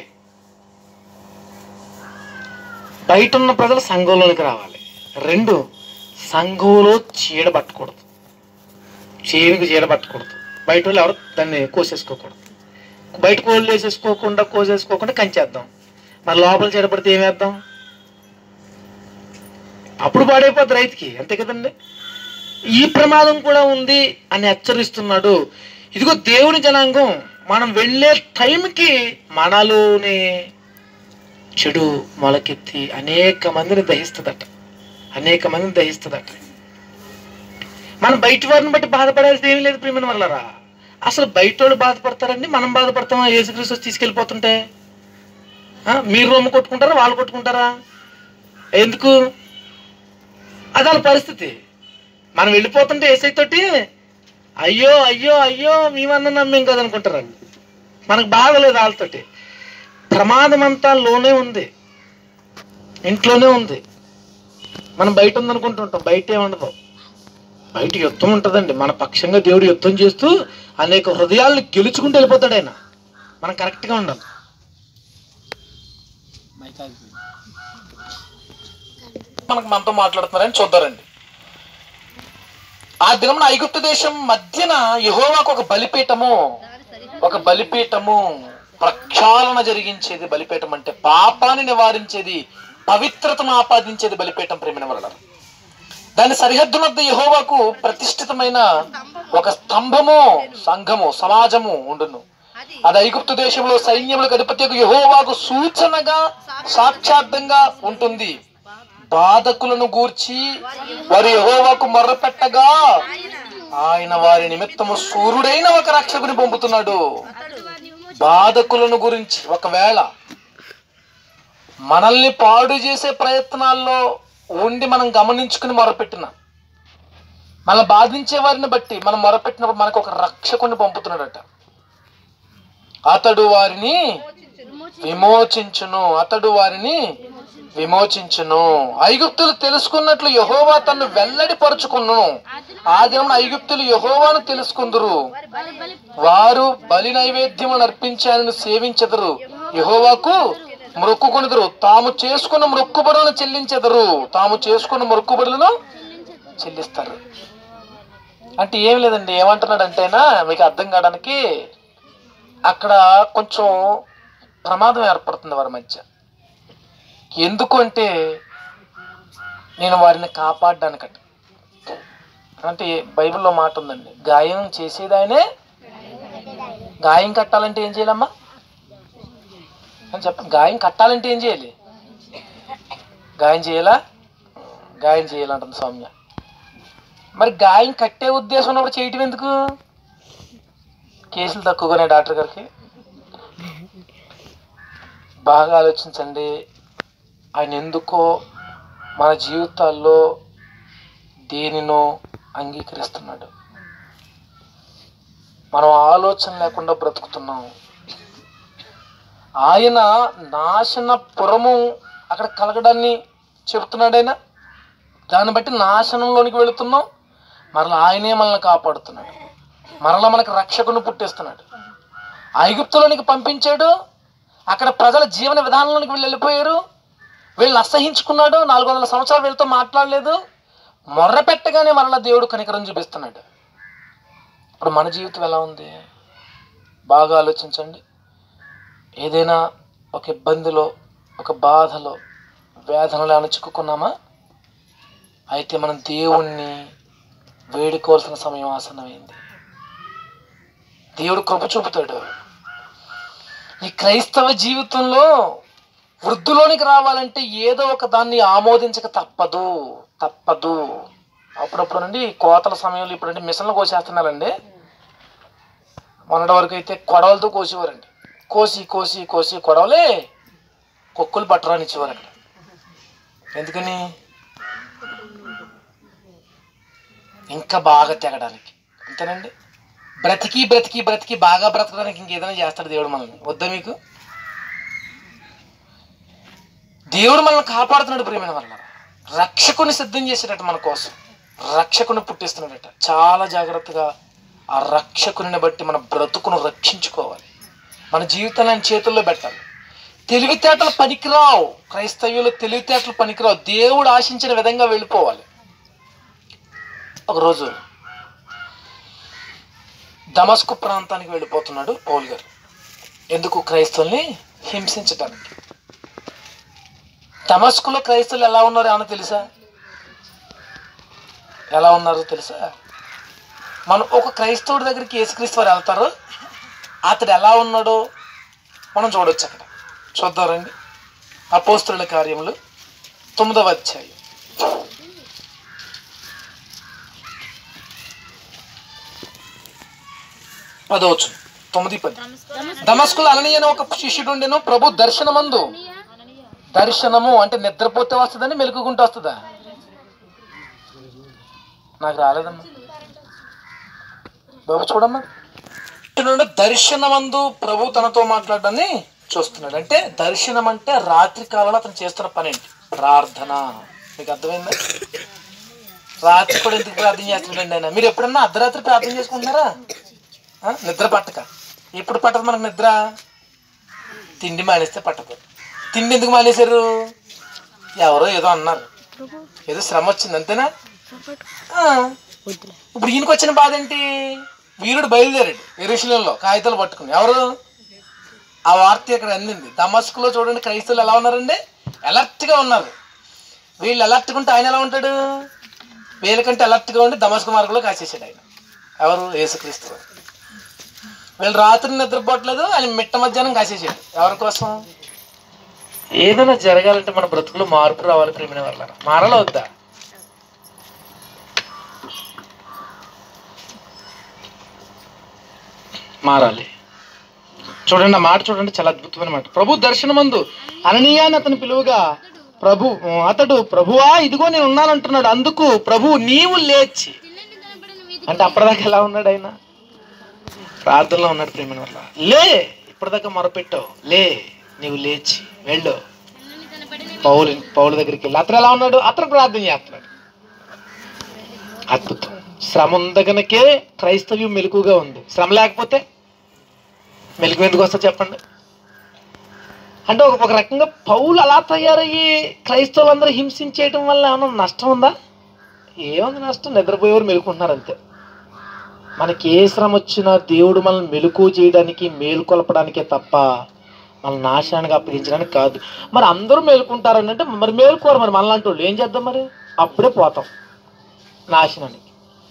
బయట ఉన్న ప్రజలు సంఘంలోనికి రావాలి రెండు సంఘంలో చీడ పట్టకూడదు చీనికి చీడ పట్టకూడదు బయట వాళ్ళు ఎవరు దాన్ని కోసేసుకోకూడదు బయట కోళ్ళు వేసేసుకోకుండా కోసేసుకోకుండా కంచేద్దాం మరి లోపల చీడ పడితే ఏం వేద్దాం అప్పుడు పాడైపోద్ది రైతుకి అంతే కదండి ఈ ప్రమాదం కూడా ఉంది అని హెచ్చరిస్తున్నాడు ఇదిగో దేవుని జనాంగం మనం వెళ్ళే టైంకి మనలోనే చెడు మొలకెత్తి అనేక మందిని దహిస్తుందట అనేక మందిని దహిస్తుందట మనం బయట వారిని బట్టి బాధపడాల్సింది ఏమీ లేదు ప్రియమైన వాళ్ళరా అసలు బయట వాళ్ళు బాధపడతారండి మనం బాధపడతామా యేసుక్రీస్తు వచ్చి తీసుకెళ్ళిపోతుంటే ఆ, మీరు రొమ్ము కొట్టుకుంటారా వాళ్ళు కొట్టుకుంటారా ఎందుకు అది వాళ్ళ పరిస్థితి మనం వెళ్ళిపోతుంటే ఏసై తోటి అయ్యో అయ్యో అయ్యో మేమన్నా నమ్మేం కదనుకుంటారండి మనకు బాధ లేదు వాళ్ళతోటి ప్రమాదం అంతా లోనే ఉంది ఇంట్లోనే ఉంది మనం బయట ఉందనుకుంటుంటాం బయట ఏముండదు బయట యుద్ధం ఉంటుందండి మన పక్షంగా దేవుడు యుద్ధం చేస్తూ అనేక హృదయాలను గెలుచుకుంటూ వెళ్ళిపోతాడు ఆయన మనం కరెక్ట్గా ఉండాలి మనకు మనతో మాట్లాడుతున్నారని చూద్దారండి ఆ దినమున ఐగుప్తు దేశం మధ్యన యెహోవాకు ఒక బలిపీఠము ఒక బలిపీఠము ప్రక్షాళన జరిగించేది బలిపీఠం అంటే పాపాన్ని నివారించేది పవిత్రతను ఆపాదించేది బలిపీఠం ప్రేమిన వలన దాని సరిహద్దు వద్ద యెహోవాకు ప్రతిష్ఠితమైన ఒక స్తంభము సంఘము సమాజము ఉండును అది ఐగుప్తు దేశంలో సైన్యములకు అధిపతి యెహోవాకు సూచనగా సాక్షార్థంగా ఉంటుంది బాధకులను గూర్చి వారి యెహోవాకు మొర్రపెట్టగా ఆయన వారి నిమిత్తము సూర్యుడైన ఒక రక్షకుని పంపుతున్నాడు బాధకులను గురించి ఒకవేళ మనల్ని పాడు చేసే ప్రయత్నాల్లో ఉండి మనం గమనించుకుని మొరపెట్టిన మన బాధించే వారిని బట్టి మనం మొరపెట్టినప్పుడు మనకు ఒక రక్షకుని పంపుతున్నాడట అతడు వారిని విమోచించును అతడు వారిని విమోచించును ఐగుప్తులు తెలుసుకున్నట్లు యహోవా తన్ను వెల్లడి పరుచుకును ఆ దినం ఐగుప్తులు యహోవాను తెలుసుకుందురు వారు బలి నైవేద్యము నర్పించాలని సేవించెదరు యహోవాకు మొక్కుకొనుదురు తాము చేసుకున్న మొక్కుబడులను చెల్లించెదరు తాము చేసుకున్న మొక్కుబడులను చెల్లిస్తారు అంటే ఏం లేదండి ఏమంటున్నాడంటేనా మీకు అర్థం కావడానికి అక్కడ కొంచెం ప్రమాదం ఏర్పడుతుంది వారి మధ్య ఎందుకు అంటే నేను వారిని కాపాడడానికట అంటే బైబిల్లో మాట ఉందండి గాయం చేసేది ఆయనే గాయం కట్టాలంటే ఏం చేయాలమ్మా అని చెప్పండి గాయం కట్టాలంటే ఏం చేయాలి గాయం చేయాలా గాయం చేయాలంటుంది సౌమ్య మరి గాయం కట్టే ఉద్దేశం ఉన్నప్పుడు చేయటం ఎందుకు కేసులు తక్కువగానే డాక్టర్ గారికి బాగా ఆలోచించండి ఆయన ఎందుకో మన జీవితాల్లో దేనినో అంగీకరిస్తున్నాడు మనం ఆలోచన లేకుండా బ్రతుకుతున్నాం ఆయన నాశన పురము అక్కడ కలగడాన్ని చెబుతున్నాడు ఆయన దాన్ని బట్టి నాశనంలోనికి వెళుతున్నాం మరలా ఆయనే మనల్ని కాపాడుతున్నాడు మరలా మనకు రక్షకుని పుట్టిస్తున్నాడు ఐగుప్తులోనికి పంపించాడు అక్కడ ప్రజల జీవన విధానంలోనికి వీళ్ళు వెళ్ళిపోయారు వీళ్ళని అసహించుకున్నాడు నాలుగు వందల సంవత్సరాలు వీళ్ళతో మాట్లాడలేదు మొర్ర పెట్టగానే మరలా దేవుడు కనికరం చూపిస్తున్నాడు ఇప్పుడు మన జీవితం ఎలా ఉంది బాగా ఆలోచించండి ఏదైనా ఒక ఇబ్బందిలో ఒక బాధలో వేదనలో ఏమైనా చిక్కుకున్నామా అయితే మనం దేవుణ్ణి వేడుకోవాల్సిన సమయం ఆసన్నమైంది దేవుడు కృప చూపుతాడు ఈ క్రైస్తవ జీవితంలో వృద్ధులోనికి రావాలంటే ఏదో ఒక దాన్ని ఆమోదించక తప్పదు తప్పదు అప్పుడప్పుడు నుండి కోతల సమయంలో ఇప్పుడంటే మిషన్లు కోసేస్తున్నారండి మొన్నటి వరకు అయితే కొడవలతో కోసేవారండి కోసి కోసి కోసి కొడవలే కుక్కలు పట్టరాని ఇచ్చేవారు అక్కడ ఎందుకని ఇంకా బాగా తెగడానికి అంతేనండి బ్రతికి బ్రతికి బ్రతికి బాగా బ్రతకడానికి ఇంకేదైనా చేస్తాడు దేవుడు మనల్ని వద్దా మీకు దేవుడు మనల్ని కాపాడుతున్నాడు ప్రేమైన వల్ల రక్షకుని సిద్ధం చేసేటట్టు మన కోసం రక్షకుని పుట్టిస్తున్నాడట చాలా జాగ్రత్తగా ఆ రక్షకుని బట్టి మన బ్రతుకును రక్షించుకోవాలి మన జీవితాన్ని ఆయన చేతుల్లో పెట్టాలి తెలివితేటలు పనికిరావు క్రైస్తవ్యులు తెలివితేటలు పనికిరావు దేవుడు ఆశించిన విధంగా వెళ్ళిపోవాలి ఒకరోజు దమస్కు ప్రాంతానికి వెళ్ళిపోతున్నాడు పౌల్ గారు ఎందుకు క్రైస్తవుల్ని హింసించటానికి దమస్కులో క్రైస్తవులు ఎలా ఉన్నారు ఏమన్నా తెలుసా ఎలా ఉన్నారో తెలుసా మనం ఒక క్రైస్తవుడి దగ్గరికి యేసుక్రీస్తు వారు వెళ్తారు అతడు ఎలా ఉన్నాడో మనం చూడొచ్చు అక్కడ చూద్దాం రండి అపోస్తుల కార్యములు తొమ్మిదవ అధ్యాయం పదవచ్చు తొమ్మిది పది దమస్కులు అననీయ అనే ఒక శిష్యుడు ఉండేను ప్రభు దర్శనమందు దర్శనము అంటే నిద్రపోతే వస్తుందని మెలుగుకుంటూ వస్తుందా నాకు రాలేదమ్మా బాబు చూడమ్మా నుండి దర్శనమందు ప్రభు తనతో మాట్లాడడాన్ని చూస్తున్నాడు అంటే దర్శనం అంటే రాత్రి కాలంలో అతను చేస్తున్న పని ఏంటి ప్రార్థన మీకు అర్థమైందా రాత్రి కూడా ఎందుకు ప్రార్థన చేస్తున్నాడండి ఆయన మీరు ఎప్పుడన్నా అర్ధరాత్రి ప్రార్థన చేసుకుంటున్నారా ఆ? నిద్ర పట్టక ఎప్పుడు పట్టదు మనకు నిద్ర తిండి మానేస్తే పట్టదు తిండి ఎందుకు మానేశారు ఎవరో ఏదో అన్నారు ఏదో శ్రమ వచ్చింది అంతేనా ఆ. ఇప్పుడు ఈయనకి వచ్చిన బాధ ఏంటి వీరుడు బయలుదేరాడు ఎరుశలంలో కాగితాలు పట్టుకుని ఎవరు ఆ వార్త ఇక్కడ అందింది దమస్కులో చూడండి క్రైస్తవులు ఎలా ఉన్నారండి అలర్ట్గా ఉన్నారు వీళ్ళు అలర్ట్గా ఉంటే ఆయన ఎలా ఉంటాడు వీళ్ళకంటే అలర్ట్గా ఉండి దమస్కు మార్గంలో కాసేసాడు ఆయన ఎవరు యేసుక్రీస్తు వీళ్ళు రాత్రి నిద్రపోవట్లేదు ఆయన మిట్ట మధ్యాహ్నం కాసేసాడు ఎవరి కోసం ఏదైనా జరగాలంటే మన బ్రతుకులో మార్పు రావాలి ప్రేమిన వల్ల మారాల వద్దా మారాలి చూడండి ఆ మాట చూడండి చాలా అద్భుతమైన మాట ప్రభు దర్శనమందు అననీయ అని అతను పిలువగా ప్రభు అతడు ప్రభువా ఇదిగో నేను ఉన్నానంటున్నాడు అందుకు ప్రభు నీవు లేచి అంటే అప్పటిదాకా ఎలా ఉన్నాడు ఆయన ప్రార్థనలో ఉన్నాడు ప్రేమ వల్ల లే ఇప్పటిదాకా మొరపెట్టావు లే నీవు లేచి వెళ్ళు పౌలు పౌలు దగ్గరికి వెళ్ళి అతను ఎలా ఉన్నాడు అతను ప్రార్థన చేస్తున్నాడు అద్భుతం శ్రమ ఉందగనకే క్రైస్తవ్యం మెలకుగా ఉంది శ్రమ లేకపోతే మెలకు ఎందుకు వస్తా చెప్పండి అంటే ఒక ఒక రకంగా పౌలు అలా తయారయ్యి క్రైస్తవులందరూ హింసించేయటం వల్ల ఏమైనా నష్టం ఉందా ఏముంది నష్టం నిద్రపోయేవారు మెలుకుంటున్నారు అంతే మనకి ఏ శ్రమ వచ్చినా దేవుడు మనల్ని మెలకు చేయడానికి మేలుకొల్పడానికే తప్ప మన నాశనానికి అప్పగించడానికి కాదు మరి అందరూ మేలుకుంటారు అంటే మరి మేలుకోరు మరి మనలాంటి వాళ్ళు ఏం చేద్దాం మరి అప్పుడే పోతాం నాశనానికి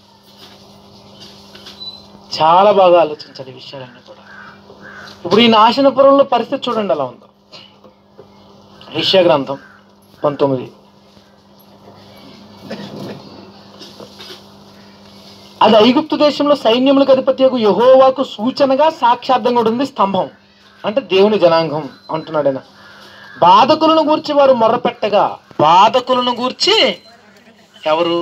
చాలా బాగా ఆలోచించాలి ఈ విషయాలన్నీ కూడా ఇప్పుడు ఈ నాశనపురంలో పరిస్థితి చూడండి ఎలా ఉందో హిష్య గ్రంథం పంతొమ్మిది అది ఐగుప్తు దేశంలో సైన్యములకు అధిపతి యహోవాకు సూచనగా సాక్షార్థంగా కూడా ఉంది స్తంభం అంటే దేవుని జనాంగం అంటున్నాడు ఆయన బాధకులను గూర్చి వారు మొర్రపెట్టగా బాధకులను గూర్చి ఎవరు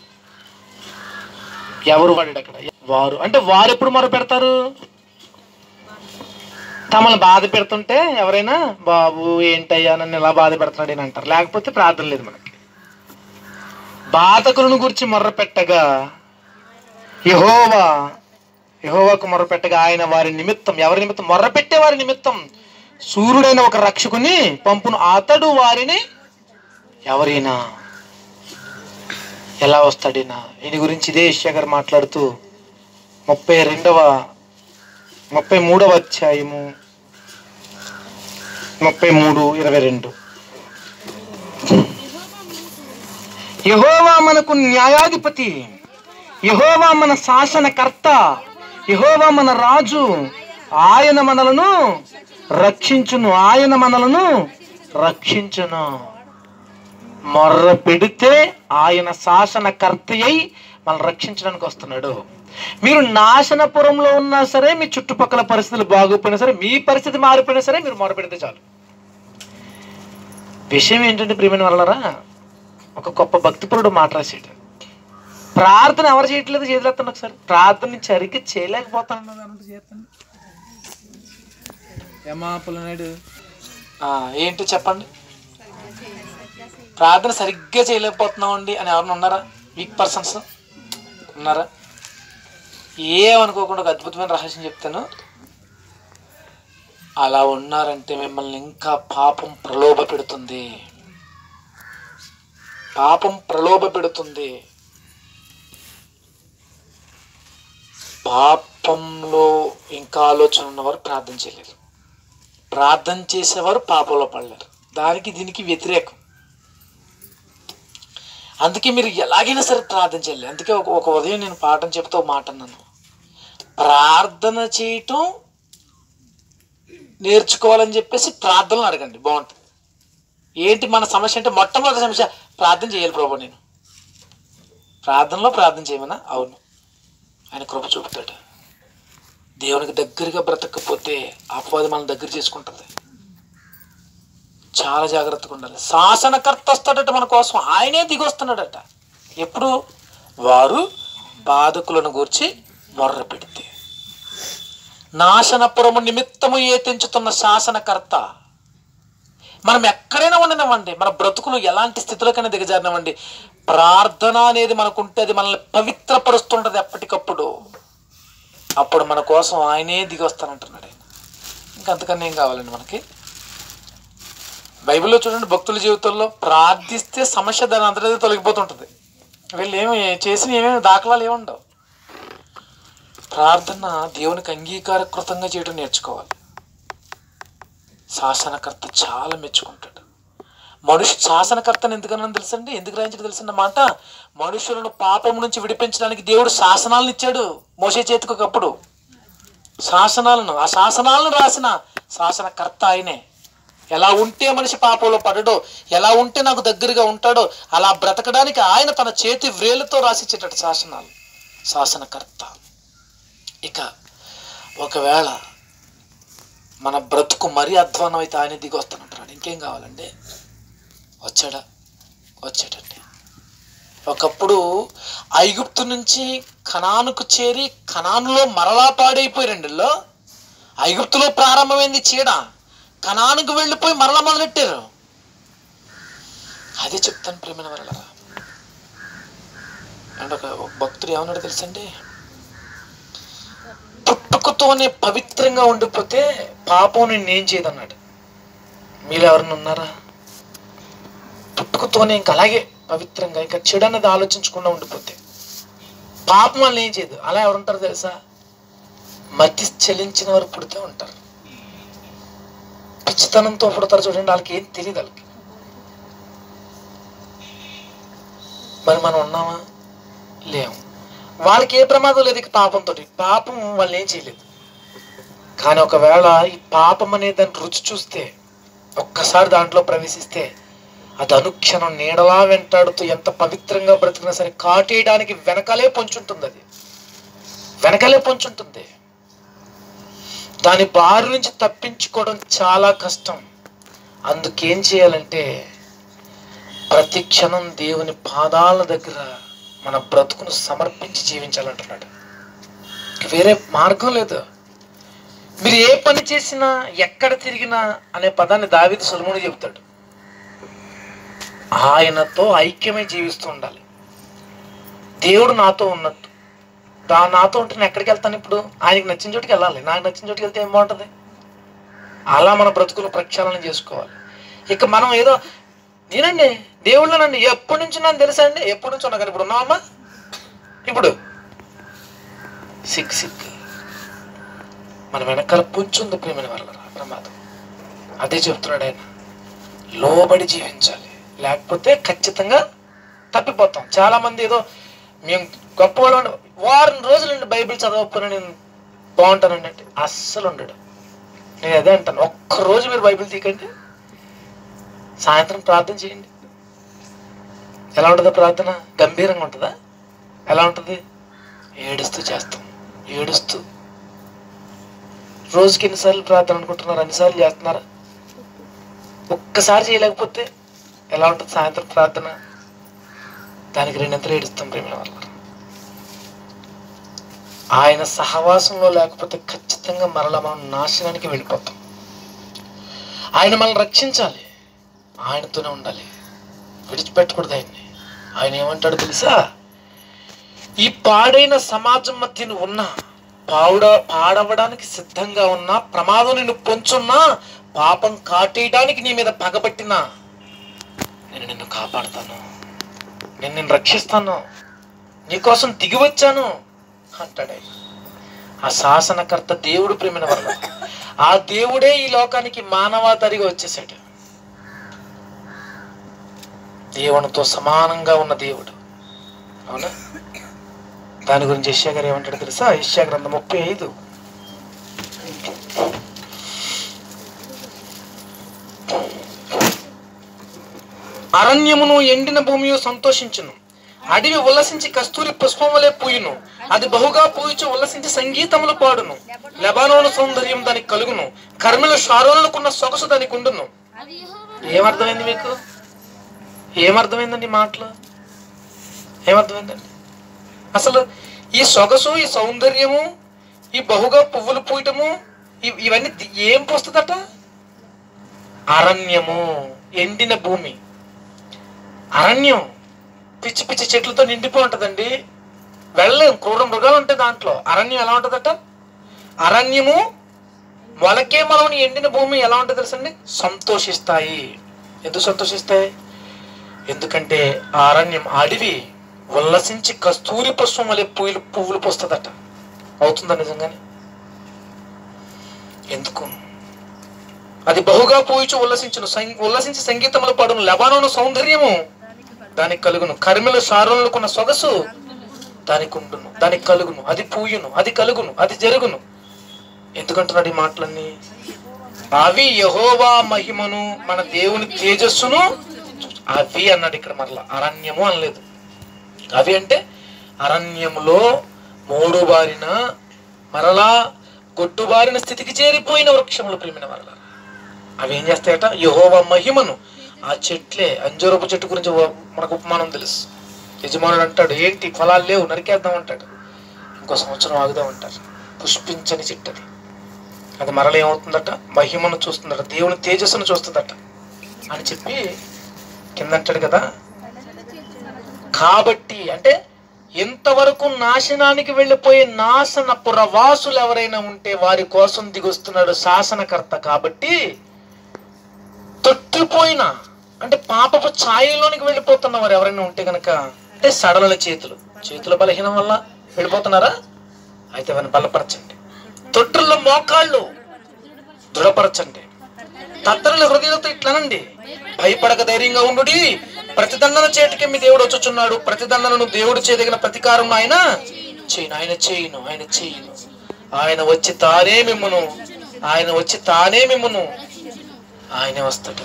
ఎవరు వాడు అక్కడ వారు అంటే వారు ఎప్పుడు మొర పెడతారు తమను బాధ పెడుతుంటే ఎవరైనా బాబు ఏంటయ్యా నన్ను ఇలా బాధ పెడుతున్నాడు అని అంటారు లేకపోతే ప్రార్థన లేదు మనకి బాధకులను గురించి మొర్ర పెట్టగా యహోవా యహోవాకు మొర్ర పెట్టగా ఆయన వారి నిమిత్తం ఎవరి నిమిత్తం మొర్ర పెట్టే వారి నిమిత్తం సూర్యుడైన ఒక రక్షకుని పంపును అతడు వారిని ఎవరైనా ఎలా వస్తాడినా దీని గురించి ఇదే ఇష్యా గారు మాట్లాడుతూ ముప్పై రెండవ ముప్పై మూడవ అధ్యాయము ముప్పై మూడు ఇరవై రెండు యహోవా మనకు న్యాయాధిపతి యహోవా మన శాసనకర్త యహోవా మన రాజు ఆయన మనలను రక్షించును ఆయన మనలను రక్షించును మొర్ర పెడితే ఆయన శాసనకర్త అయి మనల్ని రక్షించడానికి వస్తున్నాడు మీరు నాశనపురంలో ఉన్నా సరే మీ చుట్టుపక్కల పరిస్థితులు బాగోపోయినా సరే మీ పరిస్థితి మారిపోయినా సరే మీరు మొర పెడితే చాలు విషయం ఏంటంటే ప్రియమైన వాళ్ళరా ఒక గొప్ప భక్తిపరుడు మాట రాశాడు ప్రార్థన ఎవరు చేయట్లేదు చేయలేస్తాను ఒకసారి ప్రార్థన సరిగ్గా చేయలేకపోతాను ఏమాపులనాడు ఏంటి చెప్పండి ప్రార్థన సరిగ్గా చేయలేకపోతున్నామండి అని ఎవరైనా ఉన్నారా వీక్ పర్సన్స్ ఉన్నారా ఏమనుకోకుండా ఒక అద్భుతమైన రహస్యం చెప్తాను అలా ఉన్నారంటే మిమ్మల్ని ఇంకా పాపం ప్రలోభ పెడుతుంది పాపం ప్రలోభ పెడుతుంది పాపంలో ఇంకా ఆలోచన ఉన్నవారు ప్రార్థన చేయలేరు ప్రార్థన చేసేవారు పాపంలో పడలేరు దానికి దీనికి వ్యతిరేకం అందుకే మీరు ఎలాగైనా సరే ప్రార్థన చేయాలి అందుకే ఒక ఒక ఉదయం నేను పాఠం చెప్తూ ఒక మాట అన్నాను ప్రార్థన చేయటం నేర్చుకోవాలని చెప్పేసి ప్రార్థనలు అడగండి బాగుంటుంది ఏంటి మన సమస్య అంటే మొట్టమొదటి సమస్య ప్రార్థన చేయాలి ప్రభు నేను ప్రార్థనలో ప్రార్థన చేయమన్నా అవును ఆయన కృప చూపుతాడు దేవునికి దగ్గరగా బ్రతకపోతే అపవాది మన దగ్గర చేసుకుంటుంది చాలా జాగ్రత్తగా ఉండాలి శాసనకర్త వస్తాడట మన కోసం ఆయనే దిగొస్తున్నాడట ఎప్పుడు వారు బాధకులను గూర్చి మొర్ర పెడితే నాశనపురము నిమిత్తము ఏ తెంచుతున్న శాసనకర్త మనం ఎక్కడైనా ఉండనివ్వండి మన బ్రతుకులు ఎలాంటి స్థితిలోకైనా దిగజారినవ్వండి ప్రార్థన అనేది మనకుంటే అది మనల్ని పవిత్రపరుస్తుంటది ఎప్పటికప్పుడు అప్పుడు మన కోసం ఆయనే దిగి వస్తానంటున్నాడు ఆయన ఇంకంతకన్నా ఏం కావాలండి మనకి బైబిల్లో చూడండి భక్తుల జీవితంలో ప్రార్థిస్తే సమస్య దాని అంతటా తొలగిపోతుంటుంది వీళ్ళు ఏమి చేసిన ఏమేమి దాఖలాలు ఏముండవు ప్రార్థన దేవునికి అంగీకారకృతంగా చేయడం నేర్చుకోవాలి శాసనకర్త చాలా మెచ్చుకుంటాడు మనుషు శాసనకర్తను ఎందుకన్నా తెలుసండి ఎందుకు రాయించడం తెలిసిన మాట మనుషులను పాపం నుంచి విడిపించడానికి దేవుడు శాసనాలను ఇచ్చాడు మోసే చేతికి ఒకప్పుడు శాసనాలను ఆ శాసనాలను రాసిన శాసనకర్త ఆయనే ఎలా ఉంటే మనిషి పాపంలో పడడో ఎలా ఉంటే నాకు దగ్గరగా ఉంటాడో అలా బ్రతకడానికి ఆయన తన చేతి వ్రేలుతో రాసిచ్చేటట్టు శాసనాలు శాసనకర్త ఇక ఒకవేళ మన బ్రతుకు మరీ అధ్వానం అయితే ఆయన దిగి వస్తానంటున్నాడు ఇంకేం కావాలండి వచ్చాడా వచ్చాడండి ఒకప్పుడు ఐగుప్తు నుంచి కనానుకు చేరి కనానులో మరలా పాడైపోయారండి వీళ్ళు. ఐగుప్తులో ప్రారంభమైంది చీడ కనానుకు వెళ్ళిపోయి మరలా మొదలెట్టారు అదే చెప్తాను ప్రేమైన వరలరా అండ్ ఒక ఒక భక్తుడు ఏమన్నాడు తెలుసండి పుట్టుకతోనే పవిత్రంగా ఉండిపోతే పాపం నేనేం చేయదన్నాడు మీరు ఎవరైనా ఉన్నారా పుట్టుకతోనే ఇంకా అలాగే పవిత్రంగా ఇంకా చెడు అన్నది ఆలోచించకుండా ఉండిపోతే పాపం వల్ల ఏం చేయదు అలా ఎవరుంటారు తెలుసా మతి చెలించిన వారు పుడితే ఉంటారు పిచ్చితనంతో పుడతారు చూడండి వాళ్ళకి ఏం తెలియదు వాళ్ళకి మరి మనం ఉన్నామా లేము వాళ్ళకి ఏ ప్రమాదం లేదు ఇక పాపంతో పాపం వాళ్ళు ఏం చేయలేదు కానీ ఒకవేళ ఈ పాపం అనే దాని రుచి చూస్తే ఒక్కసారి దాంట్లో ప్రవేశిస్తే అది అనుక్షణం నీడలా వెంటాడుతూ ఎంత పవిత్రంగా బ్రతికినా సరే కాటేయడానికి వెనకాలే పొంచుంటుంది అది వెనకాలే పొంచుంటుంది దాని బారి నుంచి తప్పించుకోవడం చాలా కష్టం అందుకేం చేయాలంటే ప్రతి క్షణం దేవుని పాదాల దగ్గర మన బ్రతుకును సమర్పించి జీవించాలంటున్నాడు ఇంక వేరే మార్గం లేదు మీరు ఏ పని చేసినా ఎక్కడ తిరిగినా అనే పదాన్ని దావిది సులముని చెబుతాడు ఆయనతో ఐక్యమై జీవిస్తూ ఉండాలి దేవుడు నాతో ఉన్నట్టు దా నాతో ఉంటే నేను ఎక్కడికి వెళ్తాను ఇప్పుడు ఆయనకి నచ్చిన చోటుకి వెళ్ళాలి నాకు నచ్చిన చోటుకి వెళ్తే ఏం బాగుంటుంది అలా మన బ్రతుకులు ప్రక్షాళన చేసుకోవాలి ఇక మనం ఏదో నేనండి దేవుళ్ళనండి ఎప్పటి నుంచి నాకు తెలుసా అండి ఎప్పటి నుంచి ఉన్నా కానీ ఇప్పుడు ఉన్నామమ్మా ఇప్పుడు సిక్ సిక్ మన వెనకాల పుంచుంది ప్రేమని వల్ల ప్రమాదం అదే చెప్తున్నాడు ఆయన లోబడి జీవించాలి లేకపోతే ఖచ్చితంగా తప్పిపోతాం చాలా మంది ఏదో మేము గొప్పవాళ్ళు వారం రోజులండి బైబిల్ చదవకపోయినా నేను బాగుంటానండి అంటే అస్సలు ఉండడు నేను అదే అంటాను ఒక్క రోజు మీరు బైబిల్ తీకండి సాయంత్రం ప్రార్థన చేయండి ఎలా ఉంటుందా ప్రార్థన గంభీరంగా ఉంటుందా ఎలా ఉంటుంది ఏడుస్తూ చేస్తాం ఏడుస్తూ రోజుకి ఎన్నిసార్లు ప్రార్థన అనుకుంటున్నారు అన్నిసార్లు చేస్తున్నారా ఒక్కసారి చేయలేకపోతే ఎలా ఉంటుంది సాయంత్రం ప్రార్థన దానికి రెండంతలు ఏడుస్తాం ప్రేమ వల్ల ఆయన సహవాసంలో లేకపోతే ఖచ్చితంగా మరలా మనం నాశనానికి వెళ్ళిపోతాం ఆయన మనల్ని రక్షించాలి ఆయనతోనే ఉండాలి విడిచిపెట్టకూడదు ఆయన్ని ఆయన ఏమంటాడు తెలుసా ఈ పాడైన సమాజం మధ్య నువ్వు ఉన్నా పావుడ పాడవడానికి సిద్ధంగా ఉన్నా ప్రమాదం నిన్ను పొంచున్నా పాపం కాటేయడానికి నీ మీద పగబట్టినా నేను నిన్ను కాపాడుతాను నేను నిన్ను రక్షిస్తాను నీకోసం దిగి వచ్చాను అంటాడు ఆయన. ఆ శాసనకర్త దేవుడు ప్రేమిన వల్ల ఆ దేవుడే ఈ లోకానికి మానవాతరిగా వచ్చేసాడు దేవునితో సమానంగా ఉన్న దేవుడు అవునా దాని గురించి యశ్యా గారు ఏమంటాడు తెలుసా యశ్యా గ్రంథం ముప్పై ఐదు అరణ్యమును ఎండిన భూమియు సంతోషించును అడవి ఉల్లసించి కస్తూరి పుష్పములే పూయును అది బహుగా పూయిచు ఉల్లసించి సంగీతములు పాడును లెబానోను సౌందర్యం దానికి కలుగును కర్మిల షారోనుకున్న సొగసు దానికి ఉండును ఏమర్థమైంది మీకు ఏమర్థమైందండి ఈ మాటలు ఏమర్థమైందండి అసలు ఈ సొగసు ఈ సౌందర్యము ఈ బహుగా పువ్వులు పూయటము ఇ- ఇవన్నీ ది- ఏం పోస్తుందట అరణ్యము ఎండిన భూమి అరణ్యం పిచ్చి పిచ్చి చెట్లతో నిండిపోయి ఉంటుందండి వెళ్ళలేం క్రూర మృగాలు ఉంటాయి దాంట్లో అరణ్యం ఎలా ఉంటుందట అరణ్యము మొలకే మొలవని ఎండిన భూమి ఎలా ఉంటుంది తెలుసండి సంతోషిస్తాయి ఎందుకు సంతోషిస్తాయి ఎందుకంటే ఆ అరణ్యం ఆ అడవి ఉల్లసించి కస్తూరి పుష్పం వలె పువ్వులు పువ్వులు పోస్తుందట అవుతుందా నిజంగానే ఎందుకు అది బహుగా పూయిచు ఉల్లసించును సం- ఉల్లసించి సంగీతములు పడును లబానోను సౌందర్యము దానికి కలుగును కరిమిల సారులకున్న సొగసు దానికి ఉండును దానికి కలుగును అది పూయును అది కలుగును అది జరుగును ఎందుకంటున్నాడు ఈ మాటలన్నీ అవి యహోవా మహిమను మన దేవుని తేజస్సును అవి అన్నాడు ఇక్కడ మరలా అరణ్యము అనలేదు అవి అంటే అరణ్యములో మూడు బారిన మరలా గొడ్డుబారిన స్థితికి చేరిపోయిన వృక్షములు ప్రేమిన మరలా అవి ఏం చేస్తాయట యహోవా మహిమను ఆ చెట్లే అంజూరపు చెట్టు గురించి ఓ- మనకు ఉపమానం తెలుసు యజమానుడు అంటాడు ఏంటి ఫలాలు లేవు నరికేద్దాం అంటాడు ఇంకో సంవత్సరం ఆగుదాం అంటారు పుష్పించని చెట్టు అది అది మరల ఏమవుతుందట మహిమను చూస్తుందట దేవుని తేజస్సును చూస్తుందట అని చెప్పి కింద అంటాడు కదా కాబట్టి అంటే ఇంతవరకు నాశనానికి వెళ్ళిపోయే నాశన పురవాసులు ఎవరైనా ఉంటే వారి కోసం దిగొస్తున్నాడు శాసనకర్త కాబట్టి తొట్టిపోయిన అంటే పాపపు ఛాయలోనికి వెళ్ళిపోతున్న వారు ఎవరైనా ఉంటే కనుక అంటే సడల చేతులు చేతుల బలహీనం వల్ల వెళ్ళిపోతున్నారా అయితే వారిని బలపరచండి తొట్టుల్లో మోకాళ్ళు దృఢపరచండి తత్తరల హృదయంతో ఇట్లనండి భయపడక ధైర్యంగా ఉండు ప్రతిదండన చేటికి మీ దేవుడు వచ్చుచున్నాడు ప్రతిదండనను దేవుడు చేయదగిన ప్రతీకారం ఆయన చేయను ఆయన చేయను ఆయన చేయను ఆయన వచ్చి తానే మిమ్మును ఆయన వచ్చి తానే మిమ్మును ఆయనే వస్తాడు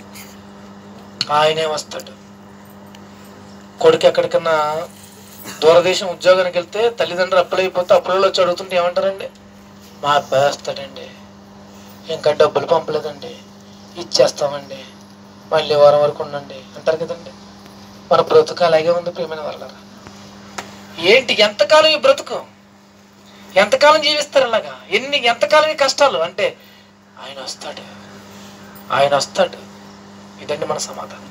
ఆయనే వస్తాడు కొడుకు ఎక్కడికన్నా దూరదేశం ఉద్యోగానికి వెళ్తే తల్లిదండ్రులు అప్పులైపోతే అప్పులలో వచ్చి అడుగుతుంటే ఏమంటారండి మా అబ్బాయి వస్తాడండి ఇంకా డబ్బులు పంపలేదండి ఇచ్చేస్తామండి మళ్ళీ వారం వరకు ఉండండి అంటారు కదండి మన బ్రతుకు అలాగే ఉంది ప్రియమైన వాళ్ళరా ఏంటి ఎంతకాలం ఈ బ్రతుకు ఎంతకాలం జీవిస్తారు అలాగా ఎన్ని ఎంతకాలం ఈ కష్టాలు అంటే ఆయన వస్తాడు ఆయన వస్తాడు ఇదండి మన సమాధానం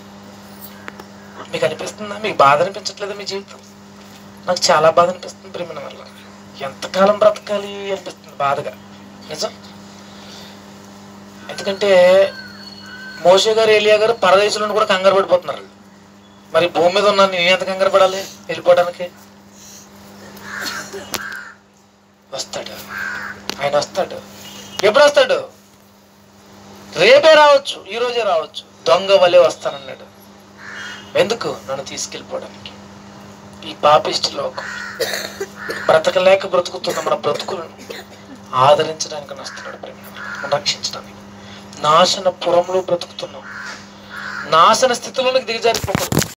మీకు అనిపిస్తుందా మీకు బాధ అనిపించట్లేదా మీ జీవితం నాకు చాలా బాధ అనిపిస్తుంది ప్రేమిన వల్ల ఎంతకాలం బ్రతకాలి అనిపిస్తుంది బాధగా నిజం ఎందుకంటే మోషే గారు ఏలియా గారు పరదేశంలో కూడా కంగారు పడిపోతున్నారు మరి భూమి మీద ఉన్నాను నేను ఎంత కంగారు పడాలి వెళ్ళిపోవడానికి వస్తాడు ఆయన వస్తాడు ఎప్పుడు వస్తాడు రేపే రావచ్చు ఈ రోజే రావచ్చు దొంగ వలె వస్తానన్నాడు ఎందుకు నన్ను తీసుకెళ్ళిపోవడానికి ఈ పాపిష్టి లోకం బ్రతకలేక బ్రతుకుతున్న మన బ్రతుకులను ఆదరించడానికి వస్తున్నాడు ప్రేమ రక్షించడానికి నాశన పురంలో బ్రతుకుతున్నాం నాశన స్థితిలోనికి దిగజారిపోకూడదు